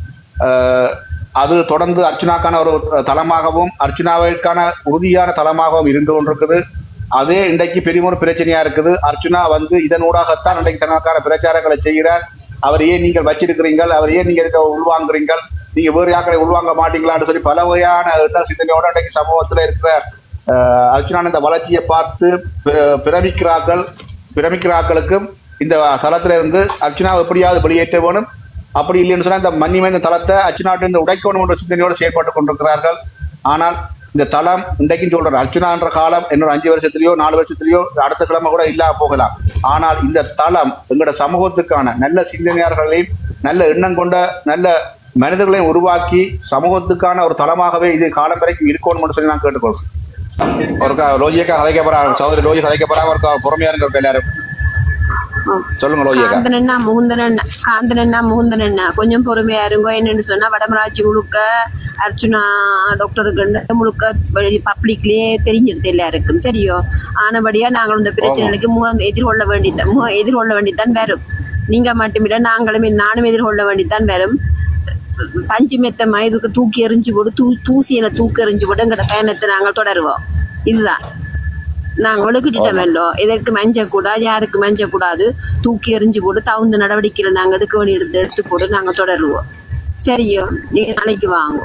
அஹ், அது தொடர்ந்து அர்ச்சனாக்கான ஒரு தளமாகவும் அர்ச்சனாவிற்கான உறுதியான தளமாகவும் இருந்து கொண்டிருக்குது அதே இன்றைக்கு பெரிய ஒரு பிரச்சனையா இருக்குது அர்ச்சுனா வந்து இதனூடாகத்தான் இன்றைக்கு தனக்கான பிரச்சாரங்களை செய்கிறார் அவர் ஏன் நீங்கள் வச்சிருக்கிறீர்கள் அவர் ஏன் நீங்க இருக்க உள்வாங்குறீங்கள் நீங்க வேறு யாக்களை உள்வாங்க மாட்டீங்களான்னு சொல்லி பல வகையான எண்ண சிந்தனையோட இன்றைக்கு சமூகத்துல இருக்கிற அஹ், அர்ச்சனான இந்த வளர்ச்சியை பார்த்து பிர- பிரமிக்கிறார்கள் பிரமிக்கிறாக்களுக்கும் இந்த தளத்துல இருந்து அர்ச்சனாவை எப்படியாவது வெளியேற்ற வேணும் அப்படி இல்லைன்னு சொன்னா இந்த மன்னிமை இந்த தளத்தை அர்ச்சனாட்டு இந்த உடைக்கணும் என்ற சிந்தனையோடு செயல்பட்டு கொண்டிருக்கிறார்கள் ஆனால் இந்த தளம் இன்றைக்கும் சொல்றேன் அர்ச்சனான்ற காலம் இன்னொரு அஞ்சு வருஷத்துலயோ நாலு வருஷத்துலயோ அடுத்த கிழமை கூட இல்லாம போகலாம் ஆனால் இந்த தளம் எங்களோட சமூகத்துக்கான நல்ல சிந்தனையாளர்களையும் நல்ல எண்ணம் கொண்ட நல்ல மனிதர்களையும் உருவாக்கி சமூகத்துக்கான ஒரு தளமாகவே இது காலம் வரைக்கும் இருக்கணும்னு சொல்லி நான் கேட்டுக்கொள்றேன் ஒரு லோஜியக்கா கதைக்க போறாங்க சகோதரி லோஜி கதைக்க போறாங்க ஒரு பொறுமையா இருக்க எல்லாரும் சொல்லுங்க லோஜியக்கா காந்தனண்ணா முகுந்தனண்ணா காந்தனண்ணா முகுந்தனண்ணா கொஞ்சம் பொறுமையா இருங்கோ என்னன்னு சொன்னா வடமராட்சி முழுக்க அர்ச்சுனா டாக்டருக்கு முழுக்க பப்ளிக்லயே தெரிஞ்சிடுது எல்லாருக்கும் சரியோ ஆனபடியா நாங்கள் இந்த பிரச்சனைகளுக்கு முகம் எதிர்கொள்ள வேண்டியதான் முகம் எதிர்கொள்ள வேண்டியதான் வரும் நீங்க மட்டுமில்ல நாங்களும் நானும் எதிர்கொள்ள வேண்டியதான் வரும் பஞ்சு மெத்த மயதுக்கு தூக்கி எறிஞ்சு போட்டு தூ தூசியில தூக்கி எறிஞ்சு போட்டுங்கிற பயணத்தை நாங்கள் தொடருவோம் இதுதான் நாங்கள் ஒழுக்கிட்டோமல்லோ எதற்கு மஞ்சக்கூடாது யாருக்கு மஞ்சக்கூடாது தூக்கி எறிஞ்சு போட்டு தகுந்த நடவடிக்கையில் நாங்கள் எடுக்க வேண்டிய எடுத்து எடுத்து போட்டு நாங்கள் தொடருவோம் சரியோ நீங்க நாளைக்கு வாங்க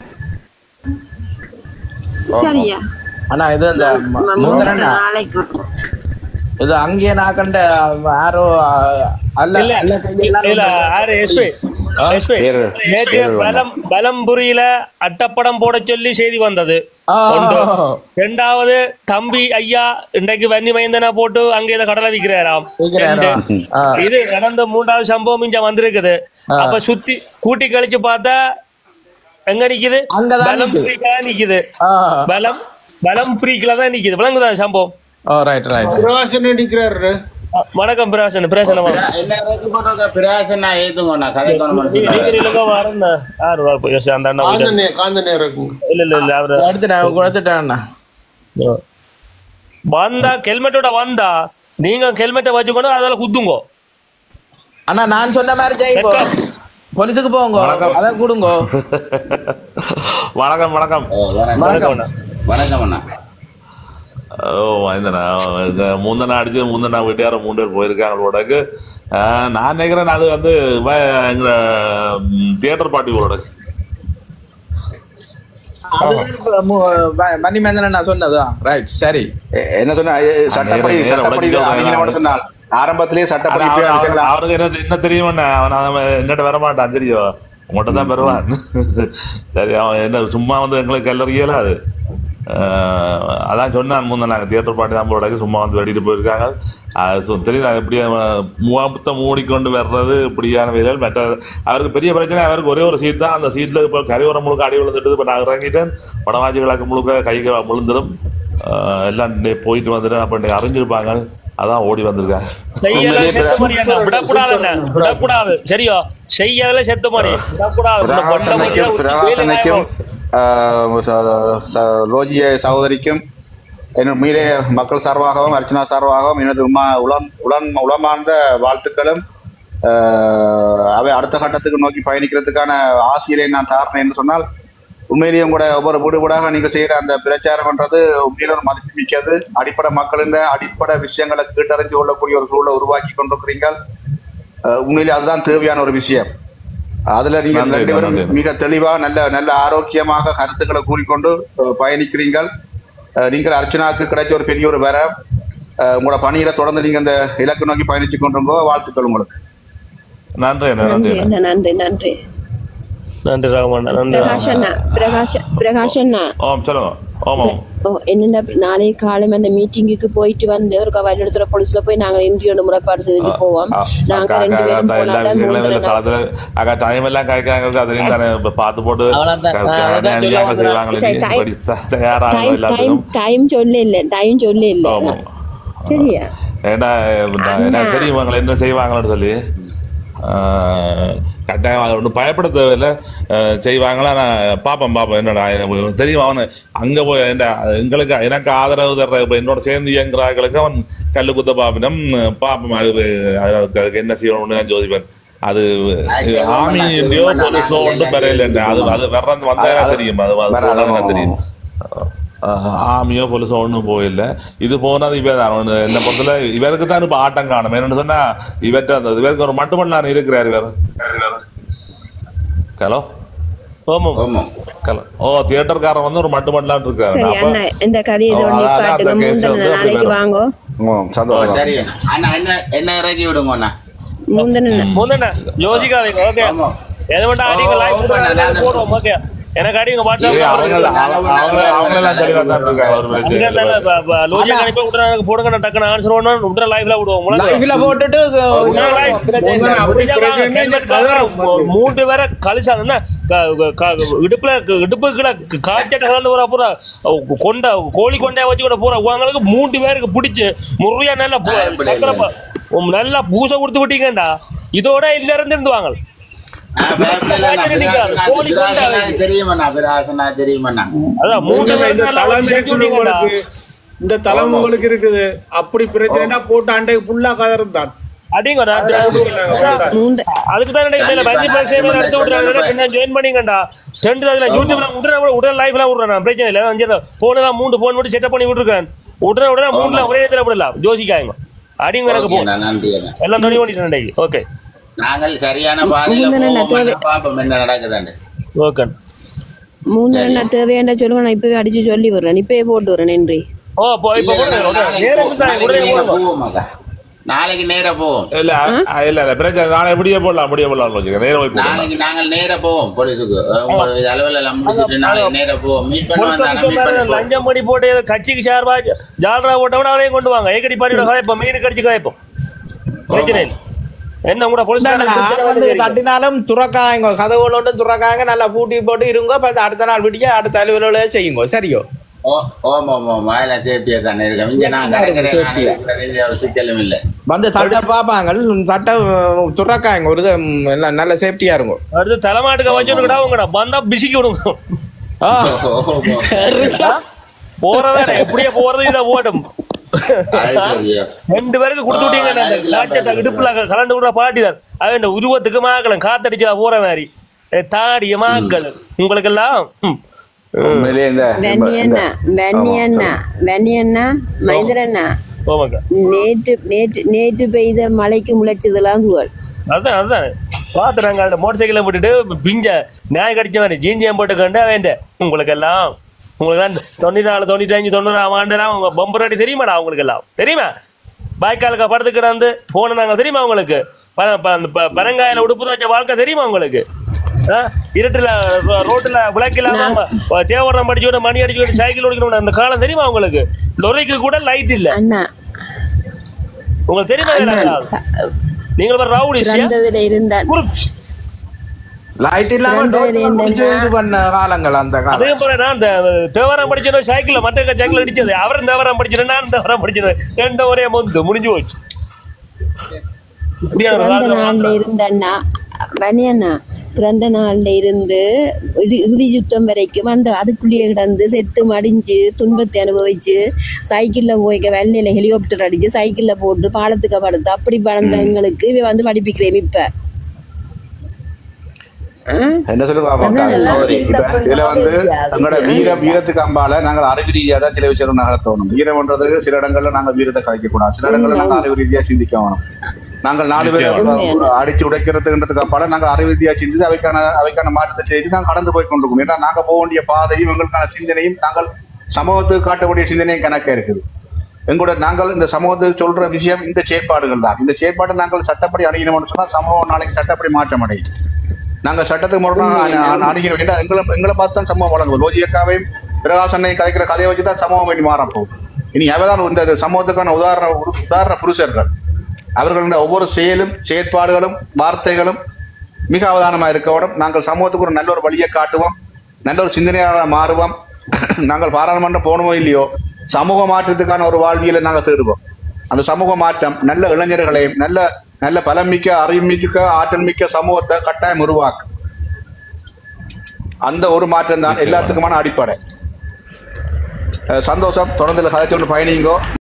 சரியா அண்ணா இது இந்த ம- ம- முந்தனண்ணா நாளைக்கு வாங்க. இது அங்கே நான் கண்ட யாரோ அஹ், அல்ல இல்ல அல்ல கையெல்லாம் இல்ல ஆறு எஸ்பி எஸ்பி பேரு நேற்று பலம் பலம்புரியில அட்டப்படம் போட சொல்லி செய்தி வந்தது ஆ, ஒன்று. ரெண்டாவது தம்பி ஐயா இன்றைக்கு வன்னி மைந்தனா போட்டு அங்க இதை கடலை விற்கிறாராம் கேக்குறாரா? ஆ. இது நடந்த மூன்றாவது சம்பவம் இங்க வந்திருக்குது அப்ப சுத்தி கூட்டி கழிச்சு பார்த்தா எங்க நிக்குது அங்கதான் பலம் நிக்குது. ஃப்ரீக்கா நிக்குது ஆ. பலம் பலம் ஃப்ரீக்ல தான் நிக்குது விளங்குதா சம்பவம் ஓ ரைட் ரைட் பிரவாசன் நிக்கிறாரு அ, வணக்கம் பிரகாசன் பிரேசன என்ன ரெண்டு போட்டிருக்க பிராசன்னா ஏத்துங்கண்ணா கதைக்கணும்னு நீங்க வரேன் யாரு வா போய் யோசி, அந்த அண்ணா காந்த வீடு. நே காந்த நேரம் இருக்குங்க இல்ல இல்ல இல்ல அவரு எடுத்துட்டேன் கொடுத்துட்டேன் வந்தா ஹெல்மெட்டோட வந்தா நீங்க ஹெல்மெட்டை வச்சுக்கொண்டு அதில் குத்துங்கோ அண்ணா நான் சொன்ன மாதிரி செய்யுங்க போலீஸுக்கு போங்க அதை கொடுங்க வணக்கம் வணக்கம் வணக்கம் வணக்கம் அண்ணா ஓ வாய்ந்தண்ணா இந்த முந்தனா அடிச்சு முந்தனா வீட்டுக்கார மூணு பேர் போயிருக்காங்க அவங்களோடக்கு ஆஹ், நான் நினைக்கிறேன் அது வந்து வ- எங்க தியேட்டர் பார்ட்டிகளோட அதுதான் இப்ப மு- வ- மணி மேந்தன் நான் சொன்னதா ரைட் சரி எ- என்ன சொன்னா எ- சட்டப்படி நேரா- நேரா சட்டப்படி உடைச்சு அவங்க என்ன சொல்றாங்க. சொன்னால் ஆரம்பத்திலேயே சட்டப்படி அவரு- இப்படி அவரு- அடிக்கலாம். அவருக்கு என்ன என்ன தெரியும் அவன் அவன் என்னட்ட வர மாட்டான் தெரியும் உங்கள்கிட்ட தான் பெறுவான் சரி அவன் என்ன சும்மா வந்து எங்களுக்கு கல்லறியல அது அஹ், அதான் சொன்னான் முன்ன நாங்கள் தியேட்டர் பாட்டி தான் போடாக்கு சும்மா வந்து வெடிட்டு போயிருக்காங்க அது சொ- தெரியுது அது எப்படி முகத்தை மூடிக்கொண்டு வர்றது இப்படியான வேலைகள் மற்ற அவருக்கு பெரிய பிரச்சனை அவருக்கு ஒரே ஒரு சீட் தான் அந்த சீட்டில் இப்போ கரையோரம் முழுக்க அடி விழுந்துட்டு இப்போ நான் இறங்கிட்டேன் படவாஜிகளுக்கு முழுக்க கை விழுந்துடும் அஹ், எல்லாம் இன்னைக்கு போயிட்டு வந்துட்டு அப்போ இன்னைக்கு அறிஞ்சிருப்பாங்க அதான் ஓடி வந்திருக்காங்க செய்யல செத்து மணி அண்ணா விடக்கூடாது அண்ணா விடக்கூடாது சரியோ செய்யல செத்து மணி விடக்கூடாது இந்த பொட்டை மணியை பிரகாசனுக்கும் வேலை ஆஹ், ச- ச- ரோஜிய சகோதரிக்கும் என் மீரே மக்கள் சார்பாகவும் அர்ச்சனா சார்பாகவும் எனது உமா உளம் உளம் உளமார்ந்த வாழ்த்துக்களும் ஆஹ், அவை அடுத்த கட்டத்துக்கு நோக்கி பயணிக்கிறதுக்கான ஆசிரியரை நான் தாரணை என்று சொன்னால் உண்மையிலேயும் கூட ஒவ்வொரு வீடு வீடாக நீங்கள் செய்கிற அந்த பிரச்சாரம்ன்றது உண்மையில ஒரு மதிப்புமிக்கது அடிப்படை மக்களின் அடிப்படை விஷயங்களை கேட்டறிஞ்சு கொள்ளக்கூடிய ஒரு சூழலை உருவாக்கி கொண்டிருக்கிறீர்கள் ஆஹ், உண்மையிலே அதுதான் தேவையான ஒரு விஷயம் அதுல நீங்க நன்றி, ரெண்டு பேரும் நன்றி. மிக தெளிவா நல்ல நல்ல ஆரோக்கியமாக கருத்துக்களை கூறிக்கொண்டு அஹ், பயணிக்கிறீர்கள் அஹ், நீங்கள் அர்ச்சனாவுக்கு கிடைச்ச ஒரு பெரிய ஒரு வர அஹ், உங்களோட பணியில தொடர்ந்து நீங்க அந்த இலக்கு நோக்கி பயணிச்சு கொண்டிருக்கோ வாழ்த்துக்கள் உங்களுக்கு நன்றி அண்ணா நன்றி நன்றி அண்ணா அண்ணா நன்றி நன்றி நன்றி ராகவண்ணா நன்றி பிரகாஷ் அண்ணா பிரகாஷ் பிரகாஷ் அண்ணா ஓம் சொல்லுங்க ஓம் ஓம் ஓ என்னென்ன நாளைக்கு காலை அந்த மீட்டிங்குக்கு போயிட்டு வந்து ஒரு வழிநடத்துற போலீஸ்ல போய் நாங்க இன்டர்வியூ முறைப்பாடு செய்துட்டு போவோம் நாங்க ரெண்டு பேரும் போனா எல்லா தான் விஷயங்களும் மூன்று இல்ல நாள் தளத்துல அக்கா டைம் எல்லாம் காய்க்காங்க அதுலயும் தானே இப்ப பார்த்து போட்டு அவ்வளவுதான். க- க- அதான் அநியாயம் சொல்ல செய்வாங்களே சரி, time- இப்படி த- தயாராகும் டைம் டைம் எல்லாத்துக்கும் டைம் சொல்ல இல்ல டைம் சொல்ல இல்ல ஆமாம் சரியா ஏன்னா நான் எனக்கு தெரியும் இவங்க என்ன செய்வாங்கன்னு சொல்லி ஆஹ், கட்டாயம் அதை ஒன்றும் பயப்பட தேவையில்லை ஆஹ், செய்வாங்களா நான் பார்ப்பேன் பார்ப்பேன் என்னடா எனக்கு தெரியும் அவனு அங்கே போய் என்ன எங்களுக்கு எனக்கு ஆதரவு தர்ற இப்போ என்னோட சேர்ந்து இயங்குறாங்களுக்கு அவன் கல்லு குத்த பாப்பினம் பார்ப்போம் அது அதுக்கு அதுக்கு என்ன செய்யணும்னு நான் ஜோதிப்பேன் அது ஆமியோ பொலிசோ ஒன்றும் வரையில அது அது வர்ற வந்தா தெரியும் அது அது வர- போனா தான் தெரியும் ஆஹ் ஆமியோ போலீஸோ ஒன்றும் போயில்ல இது போனது இவ தான் அவனு என்ன பொறுத்தல இவருக்கு தான் இப்போ ஆட்டம் காணும் என்னன்னு சொன்னா இவர்கிட்ட அந்த இவருக்கு ஒரு மட்டுமல்லான இருக்கிறார் இவர் ஹலோ ஓமம் ஆமாம் ஹலோ ஓ தியேட்டர்காரன் வந்து ஒரு மட்டுமல்லான்னு இருக்காரு சரி அப்ப அண்ணா இந்த கதையை இதோட அதான் நிப்பாட்டுங்க அந்த case மூன்று வந்து அப்படி நாளைக்கு வரும். வாங்கோ ஓ, ஓ சந்தோஷம் சரி அண்ணா அண்ணா என்ன என்ன இறக்கி விடுங்க அண்ணா முந்தின முந்தண்ணா யோசிக்காதீங்க ஓகே ஆமா. எது மட்டும் அடிங்க ஓ, லைவ் ஓ, நான் போடுவோம் ஓகே எனக்கு அடிங்க சரி, அவங்க வாட்ஸ்அப் அவங்க அவங்க எல்லாம் தெளிவா தான் இருக்காங்க ஒரு பிரச்சனை அங்க இல்லை. தானே லோஜிக் அனுப்பி விட்டுறாங்க போடுங்க நான் டக்குனு ஆன்சர் பண்ணணும் விட்டுற லைவ்ல விடுவோம் உங்களுக்கு லைவ்ல போட்டுட்டு உடனே live. பிரச்சனை இல்லை. அப்படி பிரச்சனை இல்லை, கதறும் வந்து. மூன்று பேரை கழிச்சாங்கன்னா க- க- இடுப்புல இடுப்பு கீழே காய்ச்சட்ட கலந்து வர பூரா கொண்ட கோழி கொண்டைய வச்சு கூட போற உங்களுக்கு மூன்று பேருக்கு பிடிச்சு முறையா நல்லா பு- அப்படி சக்கரை இல்லை. ப- உம், நல்லா பூசை கொடுத்து விட்டீங்கடா இதோட இல்ல இருந்து இருந்து வாங்க ஆ, பயப்படல அண்ணா. பிராசனா- கோழி கொண்டா பிராசனா தெரியுமண்ணா பிராசனா தெரியுமண்ணா அதான் மூன்று இந்த பேருக்கு நல்லா தளம் செஞ்சு இருக்குது விட்டீங்கடா உங்களுக்கு இந்த தளம் உங்களுக்கு இருக்குது அப்படி பிரச்சனைனா போட்டு அண்டைக்கு ஃபுல்லா கதறும் தான் அடிங்க மூன்று அதுக்கு தான் எனக்கு மேல பஞ்சு பரிசை மேல எடுத்து விட்டுறாங்க என்ன ஜாயின் பண்ணிங்கடா ரெண்டு அதுல யூடியூப்ல உடனே கூட உடனே லைஃப்ல விடுறேன் நான் பிரச்சனை இல்லை அஞ்சு போன் தான் மூணு போன் மட்டும் செட்டப் பண்ணி விட்டுருக்கேன் உடனே உடனே மூணுல ஒரே இடத்துல விடலாம் ஜோசிக்காங்க அடிங்க எனக்கு ஓகே போ அண்ணா, நன்றி அண்ணா. எல்லாம் துணி பண்ணிட்டேன் ஓகே நாங்கள் சரியான பாதையில முந்தின நாள் போவோம் தேவை- அண்ணா. பாப்போம் என்ன நடக்குதுன்னு ஓகே மூன்று நான் தேவையான சொல்லுங்க நான் இப்பவே அடிச்சு சொல்லி விடுறேன் இப்பவே போட்டு விடுறேன் நன்றி ஓ இப்போ இப்போ இல்ல, போடுங்க. இல்ல, ஓகே. நாளைக்கு நேரம் போ- இருந்தா நாளைக்கு உடனே நேரா போடுங்க. போவோம் அக்கா. நாளைக்கு நேரா போவோம் இல்ல அ- இல்ல இல்ல பிரச்சனை நாளை எப்படியே போடலாம் அப்படியே போடலாம் வச்சுக்க நேரம் போய் போடலாம் நாளைக்கு நாங்கள் நேரா போவோம் போலீஸுக்கு உங்களோட அலுவலகம் எல்லாம் முடிச்சிட்டு நாளைக்கு நேரா போவோம் மீட் ஒரு பண்ணுவாங்க நிமிஷம் மீட் பாருங்க, பண்ணி போவோம். லஞ்சம் பண்ணி போட்டு கட்சிக்கு சார்பா ஜாலரா போட்டவன அதையும் கொண்டு வாங்க ஏக்கடி பாடி கதைப்போம் மீன் கடிச்சு கதைப்போம் பிரச்சனை இல்லை என்ன கூட போலீஸ் நான் வந்து தட்டினாலும் துறக்காங்க கதவுகள் ஒன்றும் துறக்காங்க நல்லா பூட்டி போட்டு இருங்க அப்ப அடுத்த நாள் விடிய அடுத்த அலுவலக செய்யுங்க சரியோ ஓ ஓம் ஓம் ஓம் அதெல்லாம் சேஃப்டியா தானே இருக்கேன் இங்க நான் கிடக்கிறேன் நான் இருக்கிறது இங்க ஒரு சிக்கலும் இல்லை வந்து தட்டை பார்ப்பாங்க தட்டை துறக்காங்க ஒரு இது ம், எல்லாம் நல்ல சேஃப்டியா இருக்கும் அடுத்து தலைமாட்டுக்கு வச்சுருக்கடா உங்கடா வந்தா பிசிக்கி விடுங்க ஆ. ஓ, ஓ, ஓ. போறதா எப்படியே போறது இதை ஓடும் அது சரியா ரெண்டு பேருக்கு கொடுத்து விட்டீங்க ஆ, அதுக்கு எல்லாம் காய்ச்சல் பேரு. இடுப்புல கலந்து விடுற பாட்டி தான் அவன் உருவத்துக்கு மாக்களும் காத்தடிச்சா போற மாதிரி ஏ, தாடிய மாக்கள் உங்களுக்கு எல்லாம் ம். உண்மையிலேயே இந்த வெண்ணி அண்ணா வெண்ணி ஆமா, அண்ணா வெண்ணி அண்ணா மகேந்திரண்ணா போமாங்க நேற்று நேற்று நேற்று பெய்த மழைக்கு முளைச்சதெல்லாம் துகள் அதான் அதான் பாத்துறாங்க அந்த மோட்டர் சைக்கிளை போட்டுட்டு பிஞ்ச நாய் கடிச்ச மாதிரி ஜீஞ்சியம் போட்டு கண்டு வேண்ட உங்களுக்கு எல்லாம் உங்களுக்கு தான் தொண்ணூத்தி நாலு தொண்ணூத்தி அஞ்சு தொண்ணூறாம் ஆண்டுலாம் உங்க பம்பர் அடி தெரியுமாடா உங்களுக்கு எல்லாம் தெரியுமா பாய்க்காலுக்கு படத்து கிடந்து போன நாங்க தெரியுமா உங்களுக்கு ப- ப- அந்த ப- பனங்காயில உடுப்பு தச்ச வாழ்க்கை தெரியுமா உங்களுக்கு ஆ? இருட்டுல ரோ- ரோட்டுல விளக்கு இல்லாம தேவரம் படிச்சு மணி அடிச்சு சைக்கிள் ஓடிக்கணும் அந்த காலம் தெரியுமா உங்களுக்கு லொரிக்கு கூட லைட் இல்ல அண்ணா உங்களுக்கு தெரியுமா அண்ணா இதெல்லாம்? த- நீங்க ஒரு ரவுடி பிறந்ததுல இருந்தா லைட் இல்லாம பிறந்ததுல டோர்லாம் பிடிச்சு இருந்தேன்னா இது பண்ண காலங்கள் அந்த காலம் அதே போல நான் இந்த தேவரம் படிச்சதோ சைக்கிள் மற்ற சைக்கிள் அடிச்சது அவரும் தேவரம் படிச்சிருந்தேன் நான் தேவரம் படிச்சது ரெண்டு ஒரே மொந்து முடிஞ்சு போச்சு இப்படியான பிறந்த காலத்துல நாள்ல இருந்தண்ணா வனியண்ணா பிறந்த நாள்ல இருந்து இறு- இறுதி யுத்தம் வரைக்கும் அந்த அதுக்குள்ளேயே கிடந்து செத்து மடிஞ்சு துன்பத்தை அனுபவிச்சு சைக்கிள்ல போய்க்க வெள்ளையில ஹெலிகாப்டர் அடிச்சு சைக்கிள்ல போட்டு பாலத்துக்கு படுத்து அப்படி பறந்த எங்களுக்கு இவ வந்து படிப்பிக்கிறேன் இப்ப ஆ? என்ன சொல்லு பாப்பா அதான் நல்லா சகோதரி இப்ப இதுல வந்து எங்களோட வீர வீரத்துக்கு அம்பால நாங்கள் அறிவு ரீதியா தான் சில விஷயம் நகர்த்தணும் வீரம்ன்றது சில இடங்கள்ல நாங்க வீரத்தை கலைக்க கூடாது சில இடங்கள்ல நாங்க அறிவு ரீதியா சிந்திக்க வேணும் நாங்கள் நாலு பேர் அடிச்சு உடைக்கிறதுன்றதுக்கு அப்பால நாங்கள் அறிவு ரீதியா சிந்தித்து அவைக்கான அவைக்கான மாற்றத்தை செய்து நாங்கள் கடந்து போய் கொண்டிருக்கோம் ஏன்னா நாங்க போக வேண்டிய பாதையும் எங்களுக்கான சிந்தனையும் நாங்கள் சமூகத்துக்கு காட்டக்கூடிய சிந்தனையும் கணக்கா இருக்குது எங்களோட நாங்கள் இந்த சமூகத்துக்கு சொல்ற விஷயம் இந்த செயற்பாடுகள் தான் இந்த செயற்பாடு நாங்கள் சட்டப்படி அணுகினோம்னு சொன்னா சமூகம் நாளைக்கு சட்டப்படி மாற்றம் அடையும் நாங்க சட்டத்துக்கு முரணா அணுகிறோம் ஏன்னா எங்களை எங்களை பார்த்து தான் சமூகம் வழங்கும் லோஜியக்காவையும் பிரகாசனையும் கதைக்கிற கதையை வச்சு தான் சமூகம் வேண்டி மாறப் போகுது இனி அவதான் இந்த சமூகத்துக்கான உதாரண உதாரண புருஷர்கள் அவர்களுடைய ஒவ்வொரு செயலும் செயற்பாடுகளும் வார்த்தைகளும் மிக அவதானமா இருக்கவும் நாங்கள் சமூகத்துக்கு ஒரு நல்ல ஒரு வழியை காட்டுவோம் நல்ல ஒரு சிந்தனையாளராக மாறுவோம் நாங்கள் பாராளுமன்றம் போனோமோ இல்லையோ சமூக மாற்றத்துக்கான ஒரு வாழ்வியலை நாங்கள் தேடுவோம் அந்த சமூக மாற்றம் நல்ல இளைஞர்களையும் நல்ல நல்ல பலமிக்க அறிவுமிக்க ஆற்றல் மிக்க சமூகத்தை கட்டாயம் உருவாக்கும் அந்த ஒரு மாற்றம் தான் எல்லாத்துக்குமான அடிப்படை அஹ் சந்தோஷம் தொடர்ந்து கதைச்சொன்று பயணிங்கோ